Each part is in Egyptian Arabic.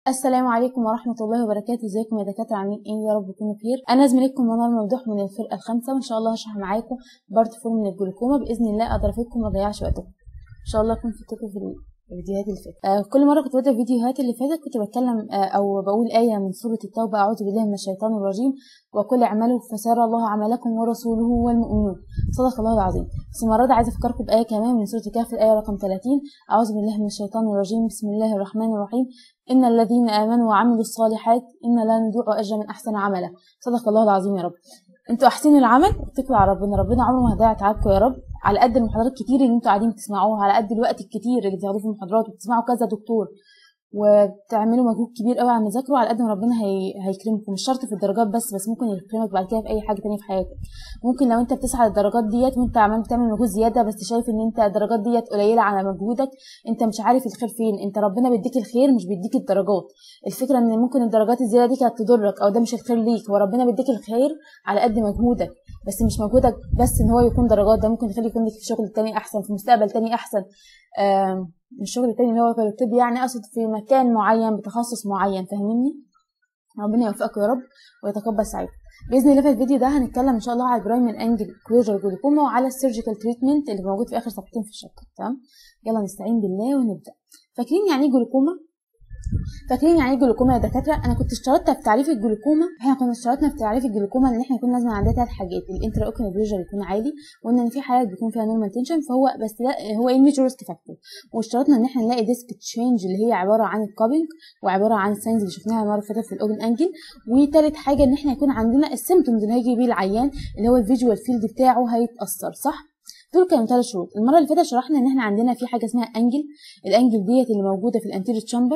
السلام عليكم ورحمة الله وبركاته ازيكم يا دكاترة عاملين ايه يا رب تكونوا بخير انا زميلتكم منار ممدوح من الفرقة الخامسة وان شاء الله هشرح معاكم بارت فور من الجلوكوما باذن الله اقدر افيدكم وما اضيعش وقتكم ان شاء الله اكون فدتكم في الفيديوهات اللي فاتت آه كل مرة كنت ببدأ الفيديوهات اللي فاتت كنت بتكلم آه او بقول آية من سورة التوبة اعوذ بالله من الشيطان الرجيم وكل اعملوا فسيرى الله عملكم ورسوله والمؤمنون صدق الله العظيم بس المرة دي عايزة افكركم بآية كمان من سورة الكهف الآية رقم 30 اعوذ بالله من الشيطان الرجيم بسم الله الرحمن الرحيم إن الذين آمنوا وعملوا الصالحات إن لا نضيع أجر من أحسن عملا صدق الله العظيم يا رب انتوا احسنوا العمل واتكلوا على ربنا ربنا عمره ما هيضيع تعبكم يا رب على قد المحاضرات الكتير اللي انتوا قاعدين بتسمعوها على قد الوقت الكتير اللي بتاخدوه في المحاضرات وبتسمعوا كذا دكتور وبتعملوا مجهود كبير قوي على المذاكره على قد ما ربنا هي... هيكرمكم مش شرط في الدرجات بس بس ممكن يكرمك بعد كده في اي حاجه تانية في حياتك ممكن لو انت بتسعى للدرجات ديت وانت عمال بتعمل مجهود زياده بس شايف ان انت الدرجات ديت قليله على مجهودك انت مش عارف الخير فين انت ربنا بيديك الخير مش بيديك الدرجات الفكره ان ممكن الدرجات الزياده دي كانت تضرك او ده مش الخير ليك هو ربنا بيديك الخير على قد مجهودك بس مش مجهودك بس ان هو يكون درجات ده ممكن يخلي يكون لك في شغل تاني احسن في مستقبل تاني احسن الشغل التاني اللي هو في الطب يعني اقصد في مكان معين بتخصص معين فاهميني ربنا يوفقكم يا رب ويتقبل سعيكم باذن الله في الفيديو ده هنتكلم ان شاء الله على البرايمر انجل كلوجر جلوكوما وعلى السيرجيكال تريتمنت اللي موجود في اخر صفحتين في الشابتر تمام يلا نستعين بالله ونبدا فاكرين يعني ايه جلوكوما فاكرين يعني ايه جلوكوما يا دكاتره انا كنت اشترطت في تعريف الجلوكوما احنا كنا اشترطنا في تعريف الجلوكوما ان احنا يكون لازم عندنا ثلاث حاجات الانترا اوكيولار بريشر يكون عالي وان ان في حالات بيكون فيها نورمال تنشن فهو بس لا هو ايه ميجر ريسك فاكتور واشترطنا ان احنا نلاقي ديسك تشينج اللي هي عباره عن الكابنج وعباره عن الساينز اللي شفناها المره اللي فاتت في الاوبن انجل وثالث حاجه ان احنا يكون عندنا السيمتومز اللي هيجي بيه العيان اللي هو الفيجوال فيلد بتاعه هيتاثر صح دول كانوا ثلاث شروط المره اللي فاتت شرحنا ان احنا عندنا في حاجه اسمها انجل الانجل ديت اللي موجوده في الانتيريور تشامبر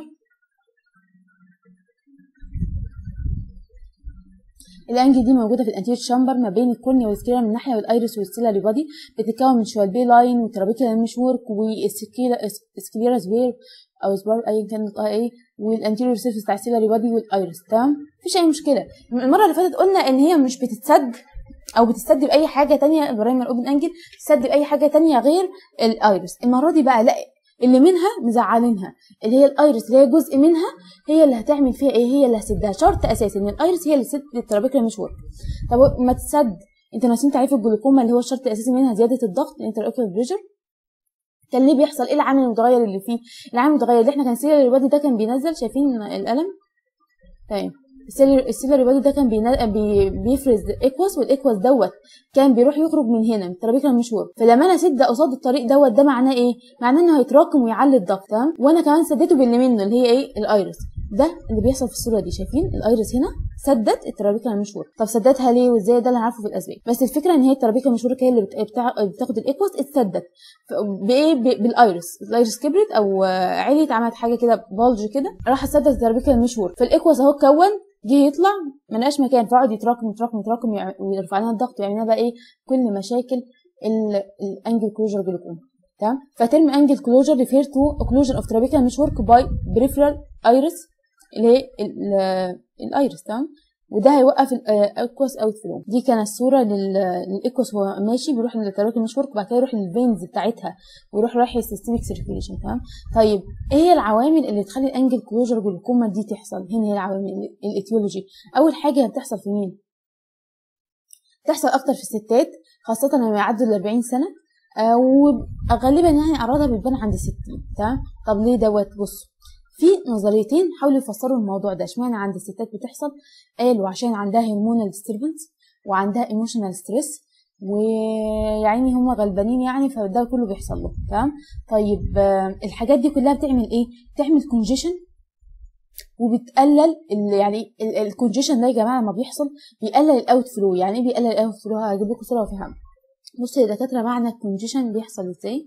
الانجل دي موجوده في الانتيريور شامبر ما بين الكورنيا والسكيلا من ناحيه والايرس والسيلاري بادي بتتكون من شويه بي لاين والترابيكيولا مشورك والسكيليرا سبير او سبار ايا كان نطقها ايه والانتيريور سيرفيس بتاع السيلاري بادي والايرس تمام مفيش اي مشكله المره اللي فاتت قلنا ان هي مش بتتسد او بتسد باي حاجه تانية البرايمر اوبن انجل تسد باي حاجه تانية غير الايرس المره دي بقى لا اللي منها مزعلينها اللي هي الايرس اللي هي جزء منها هي اللي هتعمل فيها ايه هي اللي هتسدها شرط اساسي ان الايرس هي اللي تسد الترابيكولا مشوار طب ما تسد انت ناسين تعريف الجلوكوما اللي هو الشرط الاساسي منها زياده الضغط الانتراوكيولار بريشر كان ليه بيحصل ايه العامل المتغير اللي فيه العامل المتغير اللي احنا كان سيلر الوادي ده كان بينزل شايفين القلم تمام السيلر بادي ده كان بي بيفرز ايكوس والايكوس دوت كان بيروح يخرج من هنا من الترابيكولا المشوار فلما انا سد قصاد الطريق دوت ده معناه ايه معناه انه هيتراكم ويعلي الضغط تمام وانا كمان سديته باللي منه اللي هي ايه الايرس ده اللي بيحصل في الصوره دي شايفين الايرس هنا سدت الترابيكولا المشوار طب سدتها ليه وازاي ده اللي هنعرفه في الاسباب بس الفكره ان هي الترابيكولا المشوار هي اللي بتاع... بتاخد الايكوس اتسدت بايه بالايرس الايرس كبرت او عليت عملت حاجه كده بالج كده راح سدت الترابيكولا المشوار فالايكوس اهو اتكون جه يطلع ما لقاش مكان فقعد يتراكم يتراكم يتراكم ويرفع لنا الضغط ويعمل لنا بقى ايه كل مشاكل الانجل كلوجر جلوكوما تمام فترم انجل كلوجر ريفير تو اوكلوجن اوف ترابيكال مش ورك باي بريفرال ايرس اللي هي الايرس تمام وده هيوقف الاكوس اوت فلو دي كانت الصوره للاكوس وهو ماشي بيروح للتراكم مش ورك وبعد كده يروح للفينز بتاعتها ويروح رايح للسيستميك سيركيليشن تمام طيب ايه هي العوامل اللي تخلي الانجل كلوجر جلوكوما دي تحصل هنا هي العوامل الايتيولوجي اول حاجه بتحصل في مين تحصل اكتر في الستات خاصه لما يعدوا ال 40 سنه آه وغالبا يعني اعراضها بتبان عند 60 تمام طب ليه دوت بصوا في نظريتين حاولوا يفسروا الموضوع ده اشمعنى عند الستات بتحصل قالوا عشان عندها هرمونال ديستربنس وعندها ايموشنال ستريس ويعني هم غلبانين يعني فده كله بيحصل له تمام طيب الحاجات دي كلها بتعمل ايه بتعمل كونجيشن وبتقلل يعني الكونجيشن ده يا جماعه لما بيحصل بيقلل الاوت فلو يعني ايه بيقلل الاوت فلو هجيب لكم صوره وافهمها بصوا يا دكاتره معنى الكونجيشن بيحصل ازاي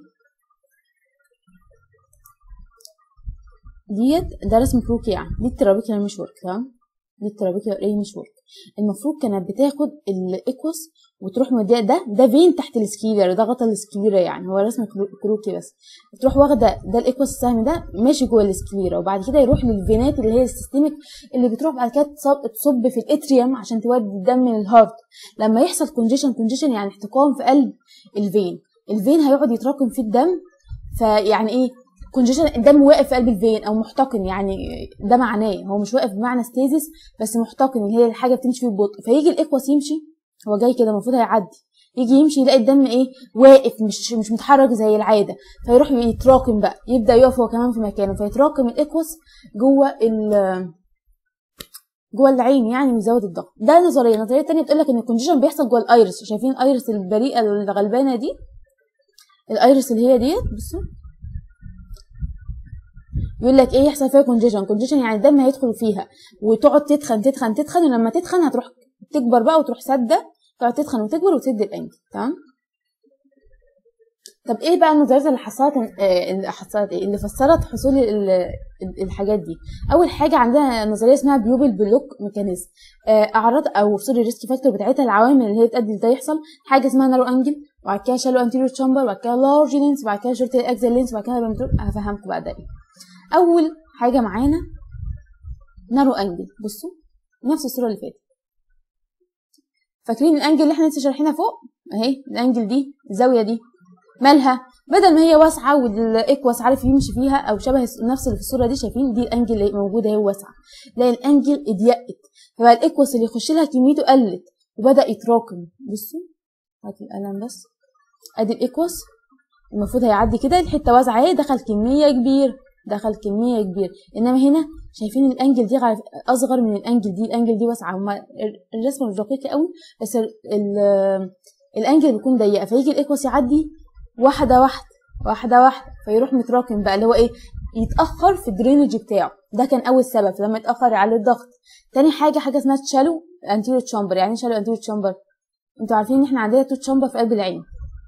ديت ده رسم كروكي يعني دي الترابيكولا مش ورك تمام دي الترابيكولا ايه مش ورك المفروض كانت بتاخد الايكوس وتروح موديه ده ده فين تحت السكيلر ده غطا السكليرا يعني هو رسم كروكي بس تروح واخده ده الايكوس السهم ده ماشي جوه السكليرا وبعد كده يروح للفينات اللي هي السيستميك اللي بتروح بعد كده تصب, تصب في الاتريوم عشان تودي الدم للهارت لما يحصل كونجيشن كونجيشن يعني احتقان في قلب الفين الفين هيقعد يتراكم فيه الدم فيعني ايه كونجيشن الدم واقف في قلب الفين او محتقن يعني ده معناه هو مش واقف بمعنى ستيزس بس محتقن اللي هي الحاجه بتمشي فيه ببطء فيجي الاكواس يمشي هو جاي كده المفروض هيعدي يجي يمشي يلاقي الدم ايه واقف مش مش متحرك زي العاده فيروح يتراكم بقى يبدا يقف هو كمان في مكانه فيتراكم الاكوس جوه ال جوه العين يعني ويزود الضغط ده نظريه النظريه الثانيه بتقول لك ان الكونديشن بيحصل جوه الايرس شايفين الايرس البريئه الغلبانه دي الايرس اللي هي ديت بصوا يقول لك ايه يحصل فيها كونجيشن كونجيشن يعني الدم هيدخل فيها وتقعد تتخن تتخن تتخن ولما تتخن هتروح تكبر بقى وتروح ساده تقعد تتخن وتكبر وتسد الانجل تمام طب ايه بقى النظريات اللي حصلت اللي حصلت ايه اللي فسرت حصول الحاجات دي اول حاجه عندنا نظريه اسمها بيوبل بلوك ميكانيزم اعراض او سوري الريسك فاكتور بتاعتها العوامل اللي هي بتؤدي لده يحصل حاجه اسمها نارو انجل وبعد كده شالو انتيريور تشامبر وبعد كده لارج لينس وبعد كده شورت اكزل لينس وبعد كده هفهمكم بقى ده ايه اول حاجه معانا نارو انجل بصوا نفس الصوره اللي فاتت فاكرين الانجل اللي احنا لسه شارحينها فوق اهي الانجل دي الزاويه دي مالها بدل ما هي واسعه والاكواس عارف يمشي فيها او شبه نفس اللي في الصوره دي شايفين دي الانجل اللي موجوده اهي واسعه لا الانجل اضيقت فبقى الاكواس اللي يخش لها كميته قلت وبدا يتراكم بصوا هات القلم بس ادي الاكواس المفروض هيعدي كده الحته واسعه اهي دخل كميه كبيره دخل كميه كبيره انما هنا شايفين الانجل دي اصغر من الانجل دي الانجل دي واسعه هما الرسمه مش دقيقه قوي بس الانجل بيكون ضيقه فيجي الاكواس يعدي واحده واحده واحده واحده فيروح متراكم بقى اللي هو ايه يتاخر في الدرينج بتاعه ده كان اول سبب لما يتاخر على الضغط تاني حاجه حاجه اسمها تشالو انتيريور تشامبر يعني ايه شالو انتيريور تشامبر انتوا عارفين ان احنا عندنا تو تشامبر في قلب العين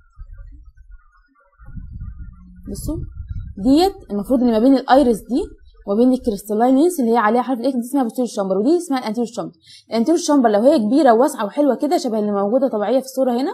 بصوا ديت المفروض اللي ما بين الايرس دي وبين الكريستالينز اللي هي عليها حرف الاكس دي اسمها بوستيريور شامبر ودي اسمها الانتيريور شامبر الانتيريور شامبر لو هي كبيره وواسعه وحلوه كده شبه اللي موجوده طبيعيه في الصوره هنا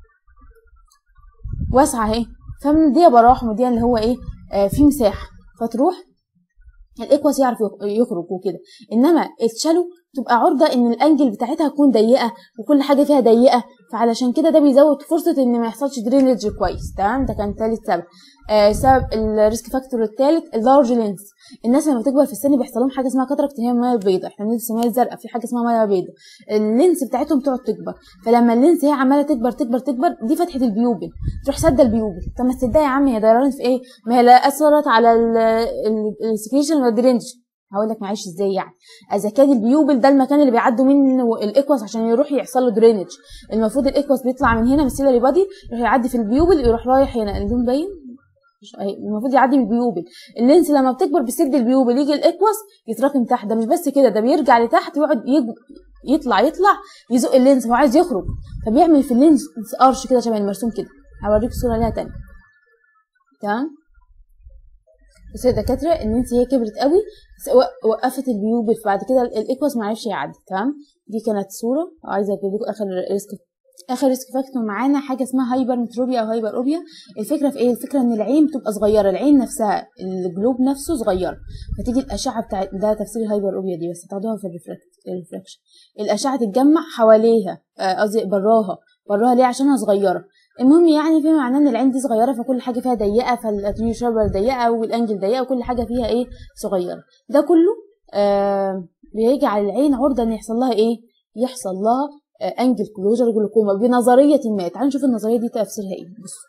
واسعه اهي فمديها براح ومديها اللي هو ايه آه في مساحه فتروح الاكواس يعرف يخرج وكده انما الشالو تبقى عرضه ان الانجل بتاعتها تكون ضيقه وكل حاجه فيها ضيقه فعلشان كده ده بيزود فرصه ان ما يحصلش درينج كويس تمام ده كان ثالث سبب آه سبب الريسك فاكتور الثالث اللارج لينس الناس لما بتكبر في السن بيحصل لهم حاجه اسمها كاتراكت هي الميه البيضاء احنا بندرس الميه الزرقاء في حاجه اسمها ميه بيضاء اللينس بتاعتهم تقعد تكبر فلما اللينس هي عماله تكبر تكبر تكبر دي فتحه البيوبل تروح سد البيوبل طب ما تسدها يا عم هي ضررت في ايه ما هي لا اثرت على السكريشن والدرينج هقول لك معلش ازاي يعني اذا كان البيوبل ده المكان اللي بيعدوا منه الاكواس عشان يروح يحصل له درينج المفروض الاكواس بيطلع من هنا من السيلري بادي يروح يعدي في البيوبل يروح رايح هنا اللون باين المفروض يعدي من البيوبل اللينس لما بتكبر بيسد البيوبل يجي الاكواس يتراكم تحت ده مش بس كده ده بيرجع لتحت ويقعد يطلع يطلع يزق اللينس هو عايز يخرج فبيعمل في اللينس قرش كده شبه المرسوم كده هوريك صوره ليها تاني تمام بس يا دكاتره ان انت هي كبرت قوي وقفت البيوبل فبعد كده الاكواس ما عرفش يعدي تمام دي كانت صوره عايزه اجيب لكم اخر ريسك اخر ريسك فاكتور معانا حاجه اسمها هايبر متروبيا او هايبر اوبيا الفكره في ايه الفكره ان العين بتبقى صغيره العين نفسها الجلوب نفسه صغير فتيجي الاشعه بتاع ده تفسير الهايبر اوبيا دي بس تاخدوها في الريفراكشن الاشعه تتجمع حواليها قصدي براها براها ليه عشانها صغيره المهم يعني في معناه ان العين دي صغيره فكل حاجه فيها ضيقه فالاتريو شاربر ضيقه والانجل ضيقه وكل حاجه فيها ايه صغيره ده كله آه بيجعل العين عرضه ان يحصل لها ايه يحصل لها آه انجل كلوجر جلوكوما بنظريه ما تعالوا نشوف النظريه دي تفسيرها ايه بصوا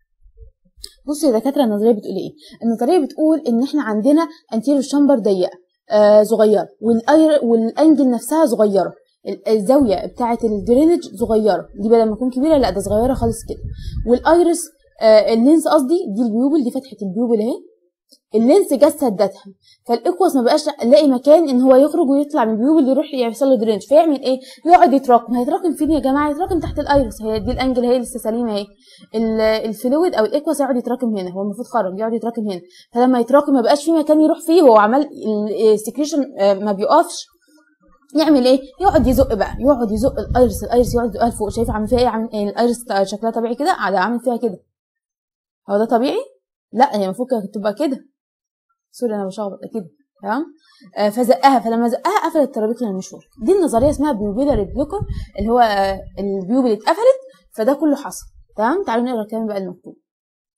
بصوا يا دكاتره النظريه بتقول ايه النظريه بتقول ان احنا عندنا انتيريور شامبر ضيقه آه صغيره والاير والانجل نفسها صغيره الزاويه بتاعه الدرينج صغيره دي بدل ما تكون كبيره لا ده صغيره خالص كده والايرس آه اللينس قصدي دي البيوبل دي فتحه البيوبل اهي اللينس جت سدتها فالاكواس ما بقاش لاقي مكان ان هو يخرج ويطلع من البيوبل يروح يحصل له درينج فيعمل ايه يقعد يتراكم هيتراكم فين يا جماعه يتراكم تحت الايرس هي دي الانجل هي لسه سليمه اهي الفلويد او الاكواس يقعد يتراكم هنا هو المفروض خرج يقعد يتراكم هنا فلما يتراكم ما بقاش في مكان يروح فيه هو عمال السكريشن ما بيقفش يعمل ايه يقعد يزق بقى يقعد يزق الايرس الايرس يقعد يزقها لفوق شايف عامل فيها ايه عامل ايه الايرس شكلها طبيعي كده على عامل فيها كده هو ده طبيعي لا هي المفروض كانت تبقى كده سوري انا بشخبط كده تمام آه فزقها فلما زقها قفلت الترابيكولا المشوار دي النظريه اسمها بيوبيلاري بلوكر اللي هو آه البيوبل اتقفلت فده كله حصل تمام تعالوا نقرا الكلام بقى المكتوب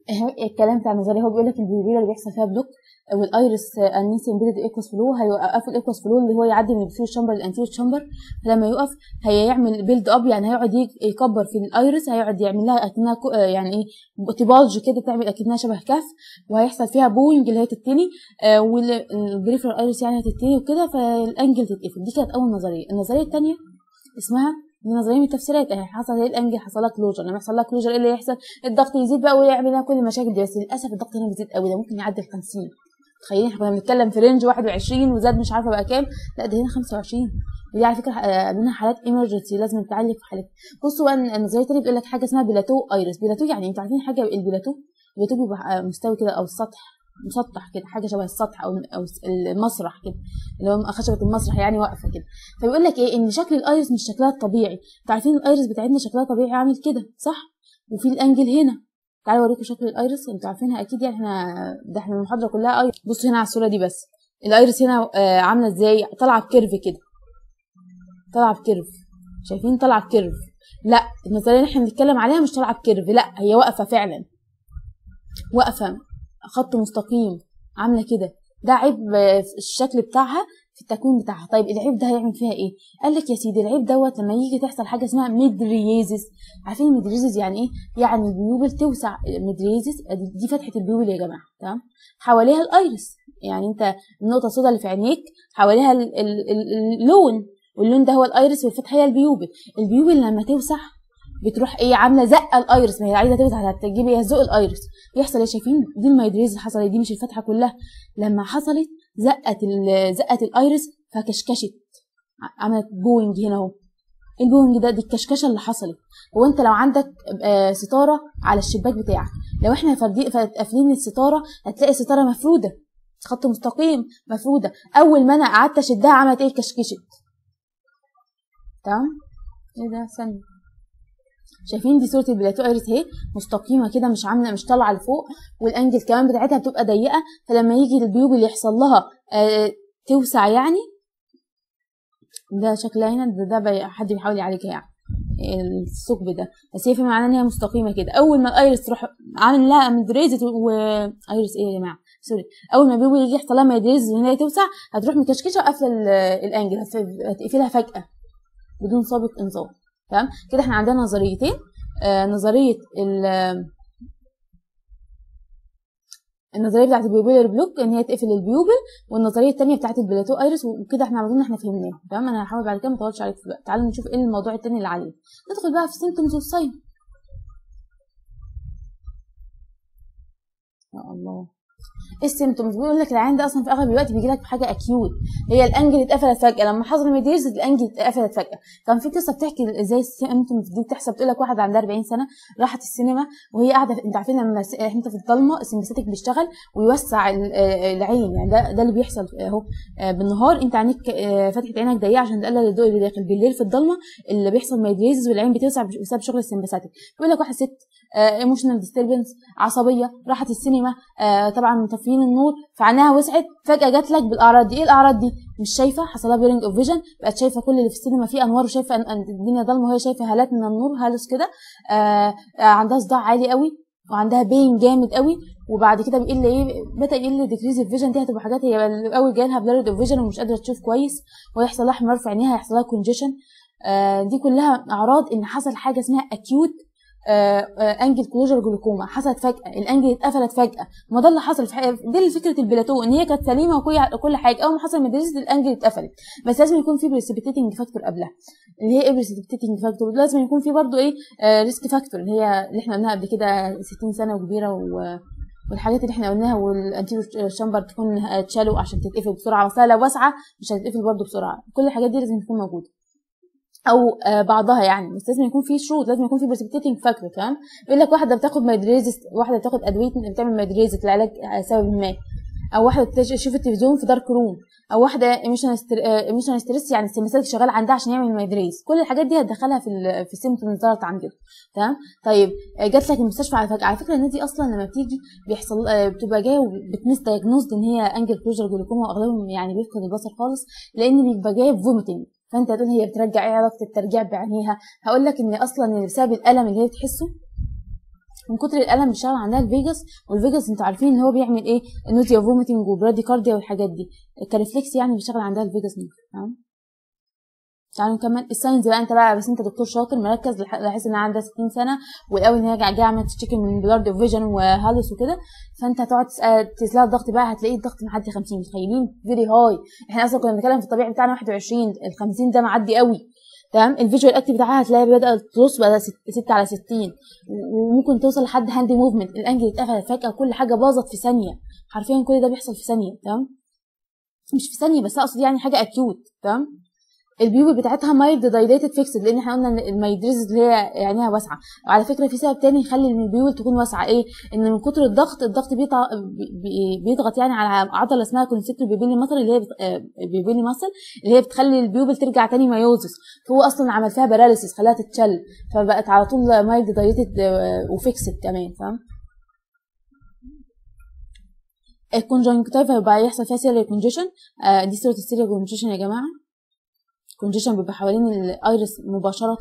الكلام بتاع النظريه هو بيقول لك البيبيلا اللي بيحصل فيها بلوك والايرس انيسي امبيدد ايكوس فلو هيوقفوا الايكوس فلو اللي هو يعدي من الفيوز شامبر للانتيور شامبر فلما يقف هيعمل بيلد اب يعني هيقعد يكبر في الايرس هيقعد يعمل لها اكنها يعني ايه تبالج كده تعمل اكنها شبه كف وهيحصل فيها بوينج اللي هي تتني آه والبريفرال ايرس يعني هتتني وكده فالانجل تتقفل دي كانت اول نظريه النظريه الثانيه اسمها دي نظريه من التفسيرات اهي حصل ايه الانجل حصل لك كلوجر لما يحصل لك كلوجر ايه اللي يحصل الضغط يزيد بقى ويعمل لها كل المشاكل دي بس للاسف الضغط هنا بيزيد قوي ده ممكن يعدي ال 50 تخيلين احنا كنا بنتكلم في رينج 21 وزاد مش عارفه بقى كام لا ده هنا 25 ودي على فكره قابلنا حالات ايمرجنسي لازم تعالج في حالات بصوا النظريه التانيه بتقول لك حاجه اسمها بلاتو ايرس بلاتو يعني انتوا عارفين حاجه البلاتو البلاتو بيبقى مستوي كده او السطح مسطح كده حاجه شبه السطح او او المسرح كده اللي هو خشبه المسرح يعني واقفه كده فبيقول لك ايه ان شكل الايرس مش شكلها الطبيعي انتوا عارفين الايرس بتاعتنا شكلها طبيعي عامل كده صح وفي الانجل هنا تعالوا اوريكم شكل الايرس انتوا عارفينها اكيد يعني احنا ده احنا المحاضره كلها ايرس بصوا هنا على الصوره دي بس الايرس هنا آه عامله ازاي طالعه بكيرف كده طالعه بكيرف شايفين طالعه بكيرف لا النظريه اللي احنا بنتكلم عليها مش طالعه بكيرف لا هي واقفه فعلا واقفه خط مستقيم عامله كده ده عيب في الشكل بتاعها في التكوين بتاعها طيب العيب ده هيعمل فيها ايه قال لك يا سيدي العيب دوت لما يجي تحصل حاجه اسمها ميدريزس عارفين الميدريزس يعني ايه يعني البيوبل توسع ميدريزس دي فتحه البيوبل يا جماعه تمام حواليها الايرس يعني انت النقطه السوداء اللي في عينيك حواليها اللون واللون ده هو الايرس والفتحه هي البيوبل البيوبل لما توسع بتروح ايه عامله زقه الايرس ما هي عايزه توسع هتجيب هي زق الايرس يحصل ايه شايفين دي الميدريز اللي حصلت دي مش الفتحه كلها لما حصلت زقت زقت الايرس فكشكشت عملت بوينج هنا اهو البوينج ده دي الكشكشه اللي حصلت هو انت لو عندك ستاره على الشباك بتاعك لو احنا قافلين الستاره هتلاقي الستاره مفروده خط مستقيم مفروده اول ما انا قعدت اشدها عملت ايه كشكشت تمام ايه ده ثانيه شايفين دي صوره البلاتو ايرس اهي مستقيمه كده مش عامله مش طالعه لفوق والانجل كمان بتاعتها بتبقى ضيقه فلما يجي البيوب اللي يحصل لها آه توسع يعني ده شكلها هنا ده, ده حد بيحاول يعالجها يعني الثقب ده بس هي في معناه ان هي مستقيمه كده اول ما الايرس تروح عامل لها مدريزت و ايرس ايه يا جماعه سوري اول ما البيوب يجي يحصل لها مدريزت وان هي توسع هتروح مكشكشه وقافله الانجل هتقفلها فجاه بدون سابق انذار تمام كده احنا عندنا نظريتين آه نظريه النظريه بتاعت البيوبيلر بلوك ان هي تقفل البيوبل والنظريه الثانيه بتاعت البلاتو ايرس وكده احنا عملنا احنا فهمناه تمام انا هحاول بعد كده ما اطولش عليك في الوقت تعالوا نشوف ايه الموضوع الثاني اللي عليه ندخل بقى في سيمتومز والساين يا الله السيمتومز بيقول لك العين ده اصلا في اغلب الوقت بيجي لك بحاجه اكيوت هي الانجل اتقفلت فجاه لما حصل ميديرز الانجل اتقفلت فجاه كان في قصه بتحكي ازاي السيمتومز دي بتحصل بتقول لك واحده عندها 40 سنه راحت السينما وهي قاعده انت عارفين لما انت في الضلمه السمباثيك بيشتغل ويوسع العين يعني ده ده اللي بيحصل اهو بالنهار انت عينيك فتحت عينك ضيقه عشان تقلل الضوء اللي داخل بالليل في الضلمه اللي بيحصل ميديرز والعين بتوسع بسبب شغل السمباثيك بيقول لك واحده ست ايموشنال ديستربنس عصبيه راحت السينما آه طبعا مطفيين النور فعينها وسعت فجاه جات لك بالاعراض دي ايه الاعراض دي مش شايفه حصل لها بيرنج اوف فيجن بقت شايفه كل اللي في السينما فيه انوار وشايفه ان الدنيا ضلمه وهي شايفه هالات من النور هالس كده آه آه عندها صداع عالي قوي وعندها بين جامد قوي وبعد كده بيقل ايه بدا يقل ديكريز الفيجن دي هتبقى حاجات هي الاول جاي لها بلارد اوف فيجن ومش قادره تشوف كويس ويحصل لها احمرار في عينيها يحصل لها كونجيشن آه دي كلها اعراض ان حصل حاجه اسمها اكيوت آه آه انجل كلوجر جلوكوما حصلت فجاه الانجل اتقفلت فجاه ما ده اللي حصل في حقيقة دي اللي فكره البلاتو ان هي كانت سليمه وكل حاجه اول ما حصل مدرسه الانجل اتقفلت بس لازم يكون في بريسبيتيتنج فاكتور قبلها اللي هي ايه بريسبيتيتنج فاكتور لازم يكون في برضو ايه آه ريسك فاكتور اللي هي اللي احنا قلناها قبل كده 60 سنه وكبيره و والحاجات اللي احنا قلناها والانتيرو شامبر تكون تشالو عشان تتقفل بسرعه بس لو واسعه مش هتتقفل برضه بسرعه كل الحاجات دي لازم تكون موجوده او آه بعضها يعني بس لازم يكون في شروط لازم يكون في بريسبيتيتنج فاكتور تمام يقول لك واحده بتاخد مايدريزس واحده بتاخد ادويه بتعمل مايدريزس لعلاج سبب ما او واحده تشوف التلفزيون في دارك روم او واحده ايميشن ستريس يعني السمسات شغال عندها عشان يعمل مايدريز كل الحاجات دي هتدخلها في ال في السيمتومز ظهرت عندنا تمام طيب جات لك المستشفى على فكره على فكره الناس دي اصلا لما بتيجي بيحصل بتبقى جايه وبتمس دايجنوزد ان هي انجل كلوجر جلوكوما واغلبهم يعني بيفقد البصر خالص لان بيبقى جايه بفوميتنج فانت هتقول هي بترجع ايه علاقه الترجيع بعينيها هقول لك ان اصلا بسبب الالم اللي هي بتحسه من كتر الالم بيشتغل عندها الفيجاس والفيجاس انتوا عارفين ان هو بيعمل ايه نوزيا فوميتنج وبرادي كارديا والحاجات دي الكارفليكس يعني بيشتغل عندها الفيجاس تمام تعالوا نكمل الساينز بقى انت بقى بس انت دكتور شاطر مركز لاحظ ان عندها 60 سنه والاول ان هي جايه عملت تشتكي من بلارد اوف فيجن وهالوس وكده فانت هتقعد تقيس لها الضغط بقى هتلاقي الضغط معدي 50 متخيلين فيري هاي احنا اصلا كنا بنتكلم في الطبيعي بتاعنا 21 ال 50 ده معدي قوي تمام الفيجوال اكتيف بتاعها هتلاقي بدات تبص بقى 6 على 60 وممكن توصل لحد هاند موفمنت الانجل اتقفل فجاه كل حاجه باظت في ثانيه حرفيا كل ده بيحصل في ثانيه تمام مش في ثانيه بس اقصد يعني حاجه اكيوت تمام البيوبل بتاعتها مايلد دايليتد فيكسد لان احنا قلنا ان المايدريز اللي هي عينيها واسعه وعلى فكره في سبب تاني يخلي ان البيوبل تكون واسعه ايه ان من كتر الضغط الضغط بيضغط يعني على عضله اسمها كونسيكتو بيبيلي ماسل اللي هي بيبيلي ماسل اللي هي بتخلي البيوبل ترجع تاني مايوزس فهو اصلا عمل فيها باراليسيس خلاها تتشل فبقت على طول مايلد دايليتد وفيكسد كمان فاهم الكونجنكتيفا هيبقى يحصل فيها سيريال كونجيشن آه دي صوره السيريال كونجيشن يا جماعه كونجيشن بيبقى حوالين الايرس مباشرة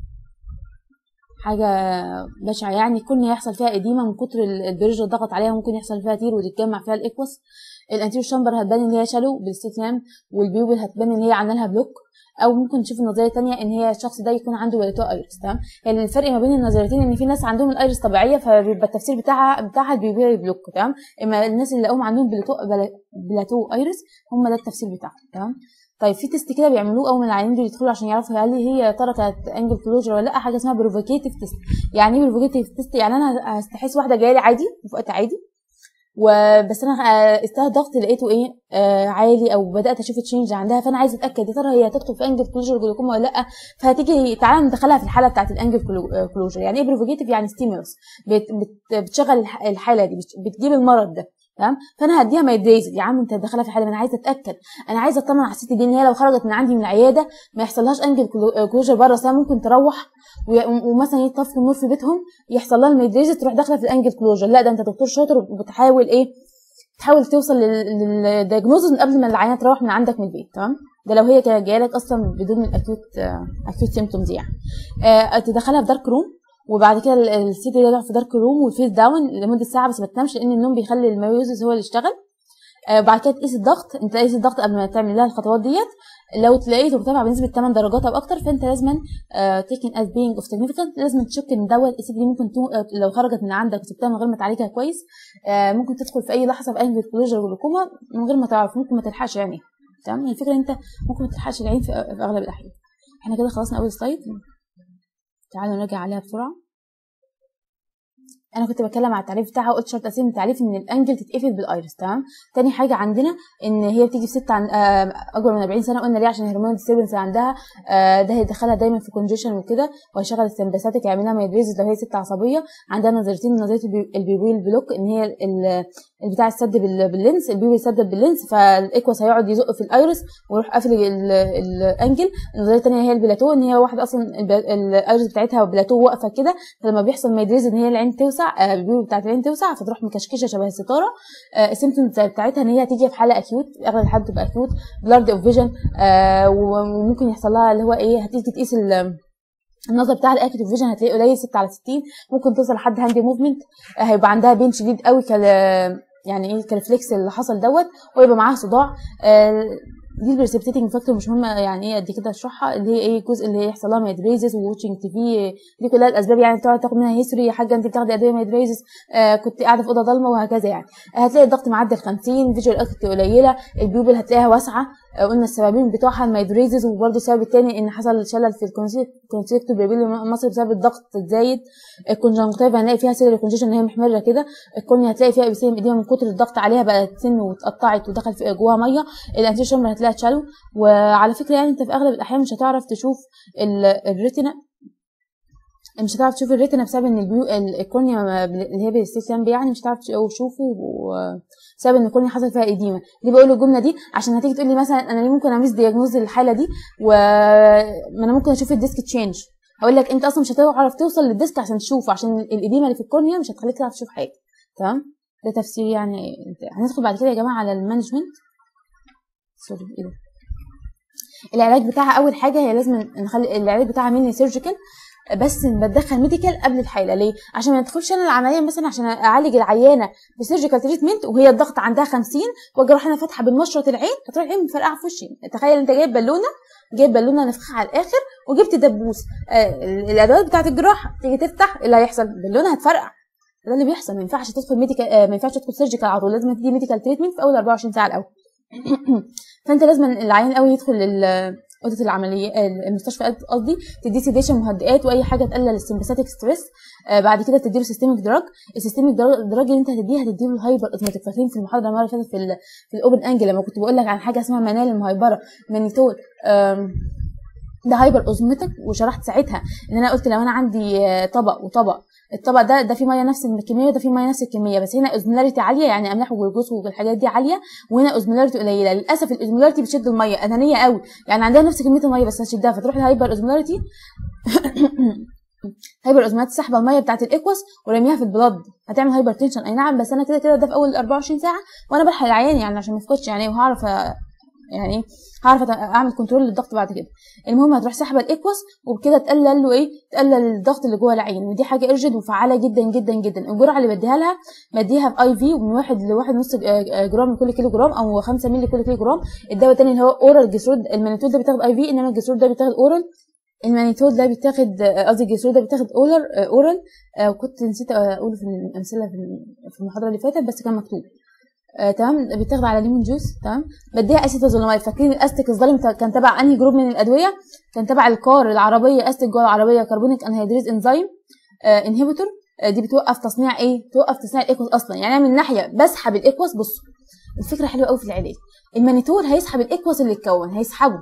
حاجة بشعة يعني كل يحصل فيها إديمة من كتر البريج ضغط عليها ممكن يحصل فيها تير وتتجمع فيها الإكوس الانتيريور شامبر هتبان ان هي شالو بالاستسلام والبيوبل هتبان ان هي عامله لها بلوك او ممكن تشوف النظريه الثانيه ان هي الشخص ده يكون عنده بلاتو ايرس تمام يعني الفرق ما بين النظريتين ان في ناس عندهم الايرس طبيعيه فبيبقى التفسير بتاعها بتاعها البيبي بلوك تمام اما الناس اللي لقوهم عندهم بلاتو بلاتو ايرس هم ده التفسير بتاعهم تمام طيب في تيست كده بيعملوه اول ما العيانين دول يدخلوا عشان يعرفوا هل هي ترى كانت انجل كلوجر ولا لا حاجه اسمها بروفوكيتيف تيست يعني ايه بروفوكيتيف تيست يعني انا هستحس واحده جايه لي عادي في وقت عادي وبس انا قستها ضغط لقيته ايه آه عالي او بدات اشوف تشينج عندها فانا عايزه اتاكد يا ترى هي هتدخل في انجل كلوجر جلوكوما ولا لا فهتيجي تعالى ندخلها في الحاله بتاعت الانجل كلوجر يعني ايه بروفوكيتيف يعني ستيمولس بت بتشغل الحاله دي بتجيب المرض ده تمام فانا هديها مايدريزد يا عم انت داخلها في حاله انا عايزه اتاكد انا عايزه اطمن على الست دي ان هي لو خرجت من عندي من العياده ما يحصلهاش انجل كلوجر بره اصل ممكن تروح ومثلا يطفوا النور في بيتهم يحصل لها المايدريزد تروح داخله في الانجل كلوجر لا ده انت دكتور شاطر وبتحاول ايه تحاول توصل للدياجنوز من قبل ما العيانه تروح من عندك من البيت تمام ده لو هي جايه لك اصلا بدون الاكيوت اكيوت سيمتومز يعني آه تدخلها في دارك روم وبعد كده السي دي يقعد في دارك روم والفيس داون لمده ساعه بس ما تنامش لان النوم بيخلي الميوزز هو اللي يشتغل آه بعد كده تقيس الضغط انت تقيس الضغط قبل ما تعمل لها الخطوات ديت لو تلاقيته مرتفع بنسبه 8 درجات او اكتر فانت لازم تيكن از بينج اوف سيجنيفيكانت لازم تشك ان دوت الست دي ممكن تو... لو خرجت من عندك وسبتها من غير ما تعالجها كويس آه ممكن تدخل في اي لحظه في انجل كلوجر جلوكوما من غير ما تعرف ممكن ما تلحقش يعني تمام الفكره انت ممكن ما تلحقش العين في, في اغلب الاحيان احنا كده خلصنا اول سلايد تعالوا نرجع عليها بسرعه انا كنت بتكلم على التعريف بتاعها وقلت شرط اساسي التعريف ان الانجل تتقفل بالايرس تمام تاني حاجه عندنا ان هي بتيجي في ست عن آه اكبر من 40 سنه قلنا ليه عشان الهرمون ديستربنس عندها آه ده هيدخلها دايما في كونجيشن وكده وهيشغل السمباثيك يعمل لها مايدريزز لو هي ست عصبيه عندها نظرتين نظريه البيبويل بلوك ان هي البتاع السد باللينس البيبي يسدد باللينس فالاكوس هيقعد يزق في الايرس ويروح قافل الانجل النظريه الثانيه هي البلاتو ان هي واحده اصلا الايرس بتاعتها بلاتو واقفه كده فلما بيحصل مايدريز ان هي العين توسع البيبي بتاعت العين توسع فتروح مكشكشه شبه الستاره السيمتومز بتاعتها ان هي تيجي في حاله اكيوت اغلب الحالات بتبقى اكيوت بلارد اوف فيجن وممكن يحصل لها اللي هو ايه هتيجي تقيس النظر بتاع الاكتيف فيجن هتلاقيه قليل 6 على 60 ممكن توصل لحد هاند موفمنت هيبقى عندها بين شديد قوي كال يعني ايه الكالفليكس اللي حصل دوت ويبقى معاها صداع دي البرسبتيتنج فاكتور مش مهمه يعني ايه قد كده اشرحها اللي هي ايه الجزء اللي يحصل لها مايدريزس وواتشنج تي في دي كلها الاسباب يعني بتقعد تاخد منها هيستوري يا حاجه انت بتاخدي ادويه مايدريزس آه كنت قاعده في اوضه ضلمه وهكذا يعني هتلاقي الضغط معدي ال 50 فيجوال اكت قليله البيوبل هتلاقيها واسعه آه قلنا السببين بتوعها المايدريزس وبرده السبب الثاني ان حصل شلل في الكونسيكتو بيبيلي مصر بسبب الضغط الزايد الكونجنكتيف هنلاقي فيها سيلر كونجيشن اللي هي محمره كده الكورنيا هتلاقي فيها ابيثيليوم ايديما من كتر الضغط عليها بقت سن واتقطعت ودخل في جواها ميه الانتير شامبر هتلاقيها تشالو وعلى فكره يعني انت في اغلب الاحيان مش هتعرف تشوف الريتنا مش هتعرف تشوف الريتنا بسبب ان البيو الكورنيا اللي هي بالستيشن يعني مش هتعرف تشوفه بسبب ان الكورنيا حصل فيها اديمه دي بقول الجمله دي عشان هتيجي تقول لي مثلا انا ليه ممكن اميز دياجنوز للحاله دي وما انا ممكن اشوف الديسك تشينج هقول لك انت اصلا مش هتعرف توصل للديسك عشان تشوفه عشان الاديمه اللي في الكورنيا مش هتخليك تعرف تشوف حاجه تمام ده تفسير يعني هندخل بعد كده يا جماعه على المانجمنت سوري ايه ده العلاج بتاعها اول حاجه هي لازم نخلي العلاج بتاعها مينلي سيرجيكال بس بتدخل ميديكال قبل الحاله ليه عشان ما ندخلش انا العمليه مثلا عشان اعالج العيانه بسيرجيكال تريتمنت وهي الضغط عندها 50 واجي اروح انا فاتحه بالمشرط العين هتروح العين مفرقعه في وشي تخيل انت جايب بالونه جايب بالونه نفخها على الاخر وجبت دبوس آه الادوات بتاعه الجراحه تيجي تفتح إيه اللي هيحصل بالونه هتفرقع ده اللي بيحصل ما ينفعش تدخل ميديكال آه ما ينفعش تدخل سيرجيكال على طول لازم تدي ميديكال تريتمنت في اول 24 ساعه الاول فانت لازم العيان الاول يدخل اوضه العمليه المستشفى قصدي تديه سيديشن مهدئات واي حاجه تقلل السمباثيك ستريس آه بعد كده تديله سيستميك دراج السيستميك دراج اللي انت هتديه هتديله الهايبر اوتوماتيك فاكرين في المحاضره المره اللي فاتت في في الاوبن انجل لما كنت بقول لك عن حاجه اسمها منال المهيبره مانيتول ده هايبر اوزمتك وشرحت ساعتها ان انا قلت لو انا عندي طبق وطبق الطبق ده ده فيه ميه نفس الكميه وده فيه ميه نفس الكميه بس هنا اوزمولاريتي عاليه يعني املاح وجلوكوز والحاجات دي عاليه وهنا اوزمولاريتي قليله للاسف الاوزمولاريتي بتشد الميه انانيه قوي يعني عندها نفس كميه الميه بس هتشدها فتروح الهايبر اوزمولاريتي هايبر اوزمولاريتي سحبه الميه بتاعت الاكوس ورميها في البلد هتعمل هايبر تنشن اي نعم بس انا كده كده ده في اول 24 ساعه وانا بلحق العيان يعني عشان ما يفقدش يعني وهعرف يعني هعرف اعمل كنترول للضغط بعد كده المهم هتروح ساحبه الاكوس وبكده تقلل له ايه تقلل الضغط اللي جوه العين ودي حاجه ارجد وفعاله جدا جدا جدا الجرعه اللي بديها لها بديها في اي في من واحد لواحد نص جرام لكل كيلو جرام او 5 مللي لكل كيلو جرام الدواء التاني اللي هو اورال جسرود المانيتول ده بيتاخد اي في انما الجسرود ده بيتاخد اورال المانيتول ده بيتاخد قصدي الجسرود ده بيتاخد اورال اورال وكنت نسيت اقوله في الامثله في المحاضره اللي فاتت بس كان مكتوب آه، تمام بيتاخد على ليمون جوس تمام بديها اسيتازولاميد فاكرين الاستيك الظالم كان تبع انهي جروب من الادويه كان تبع الكار العربيه استيك جوه العربيه كربونيك انهيدريز انزيم آه انهبيتور آه دي بتوقف تصنيع ايه توقف تصنيع الايكوس اصلا يعني انا من ناحيه بسحب الايكوس بصوا الفكره حلوه قوي في العلاج المانيتول هيسحب الايكوس اللي اتكون هيسحبه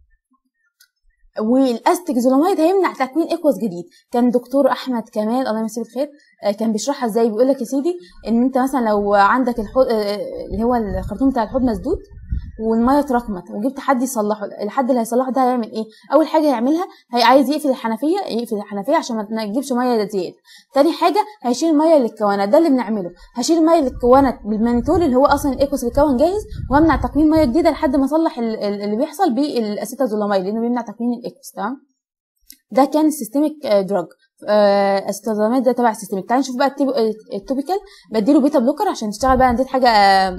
والاستيك زولاميد هيمنع تكوين اكوس جديد كان دكتور احمد كمال الله يمسيه بالخير كان بيشرحها ازاي بيقول لك يا سيدي ان انت مثلا لو عندك الحوض اللي هو الخرطوم بتاع الحوض مسدود والميه اتراكمت وجبت حد يصلحه الحد اللي هيصلحه ده هيعمل ايه اول حاجه هيعملها هي عايز يقفل الحنفيه يقفل الحنفيه عشان ما تجيبش ميه زياده تاني حاجه هيشيل الميه اللي اتكونت ده اللي بنعمله هشيل الميه اللي اتكونت بالمانيتول اللي هو اصلا الايكوس بيتكون جاهز وامنع تكوين ميه جديده لحد ما اصلح اللي بيحصل بالاسيتازولاميد لانه بيمنع تكوين الايكوس تمام ده كان السيستميك دراج استخدامات ده تبع السيستميك تعالى نشوف بقى التوبيكال بديله بيتا بلوكر عشان تشتغل بقى اديت حاجه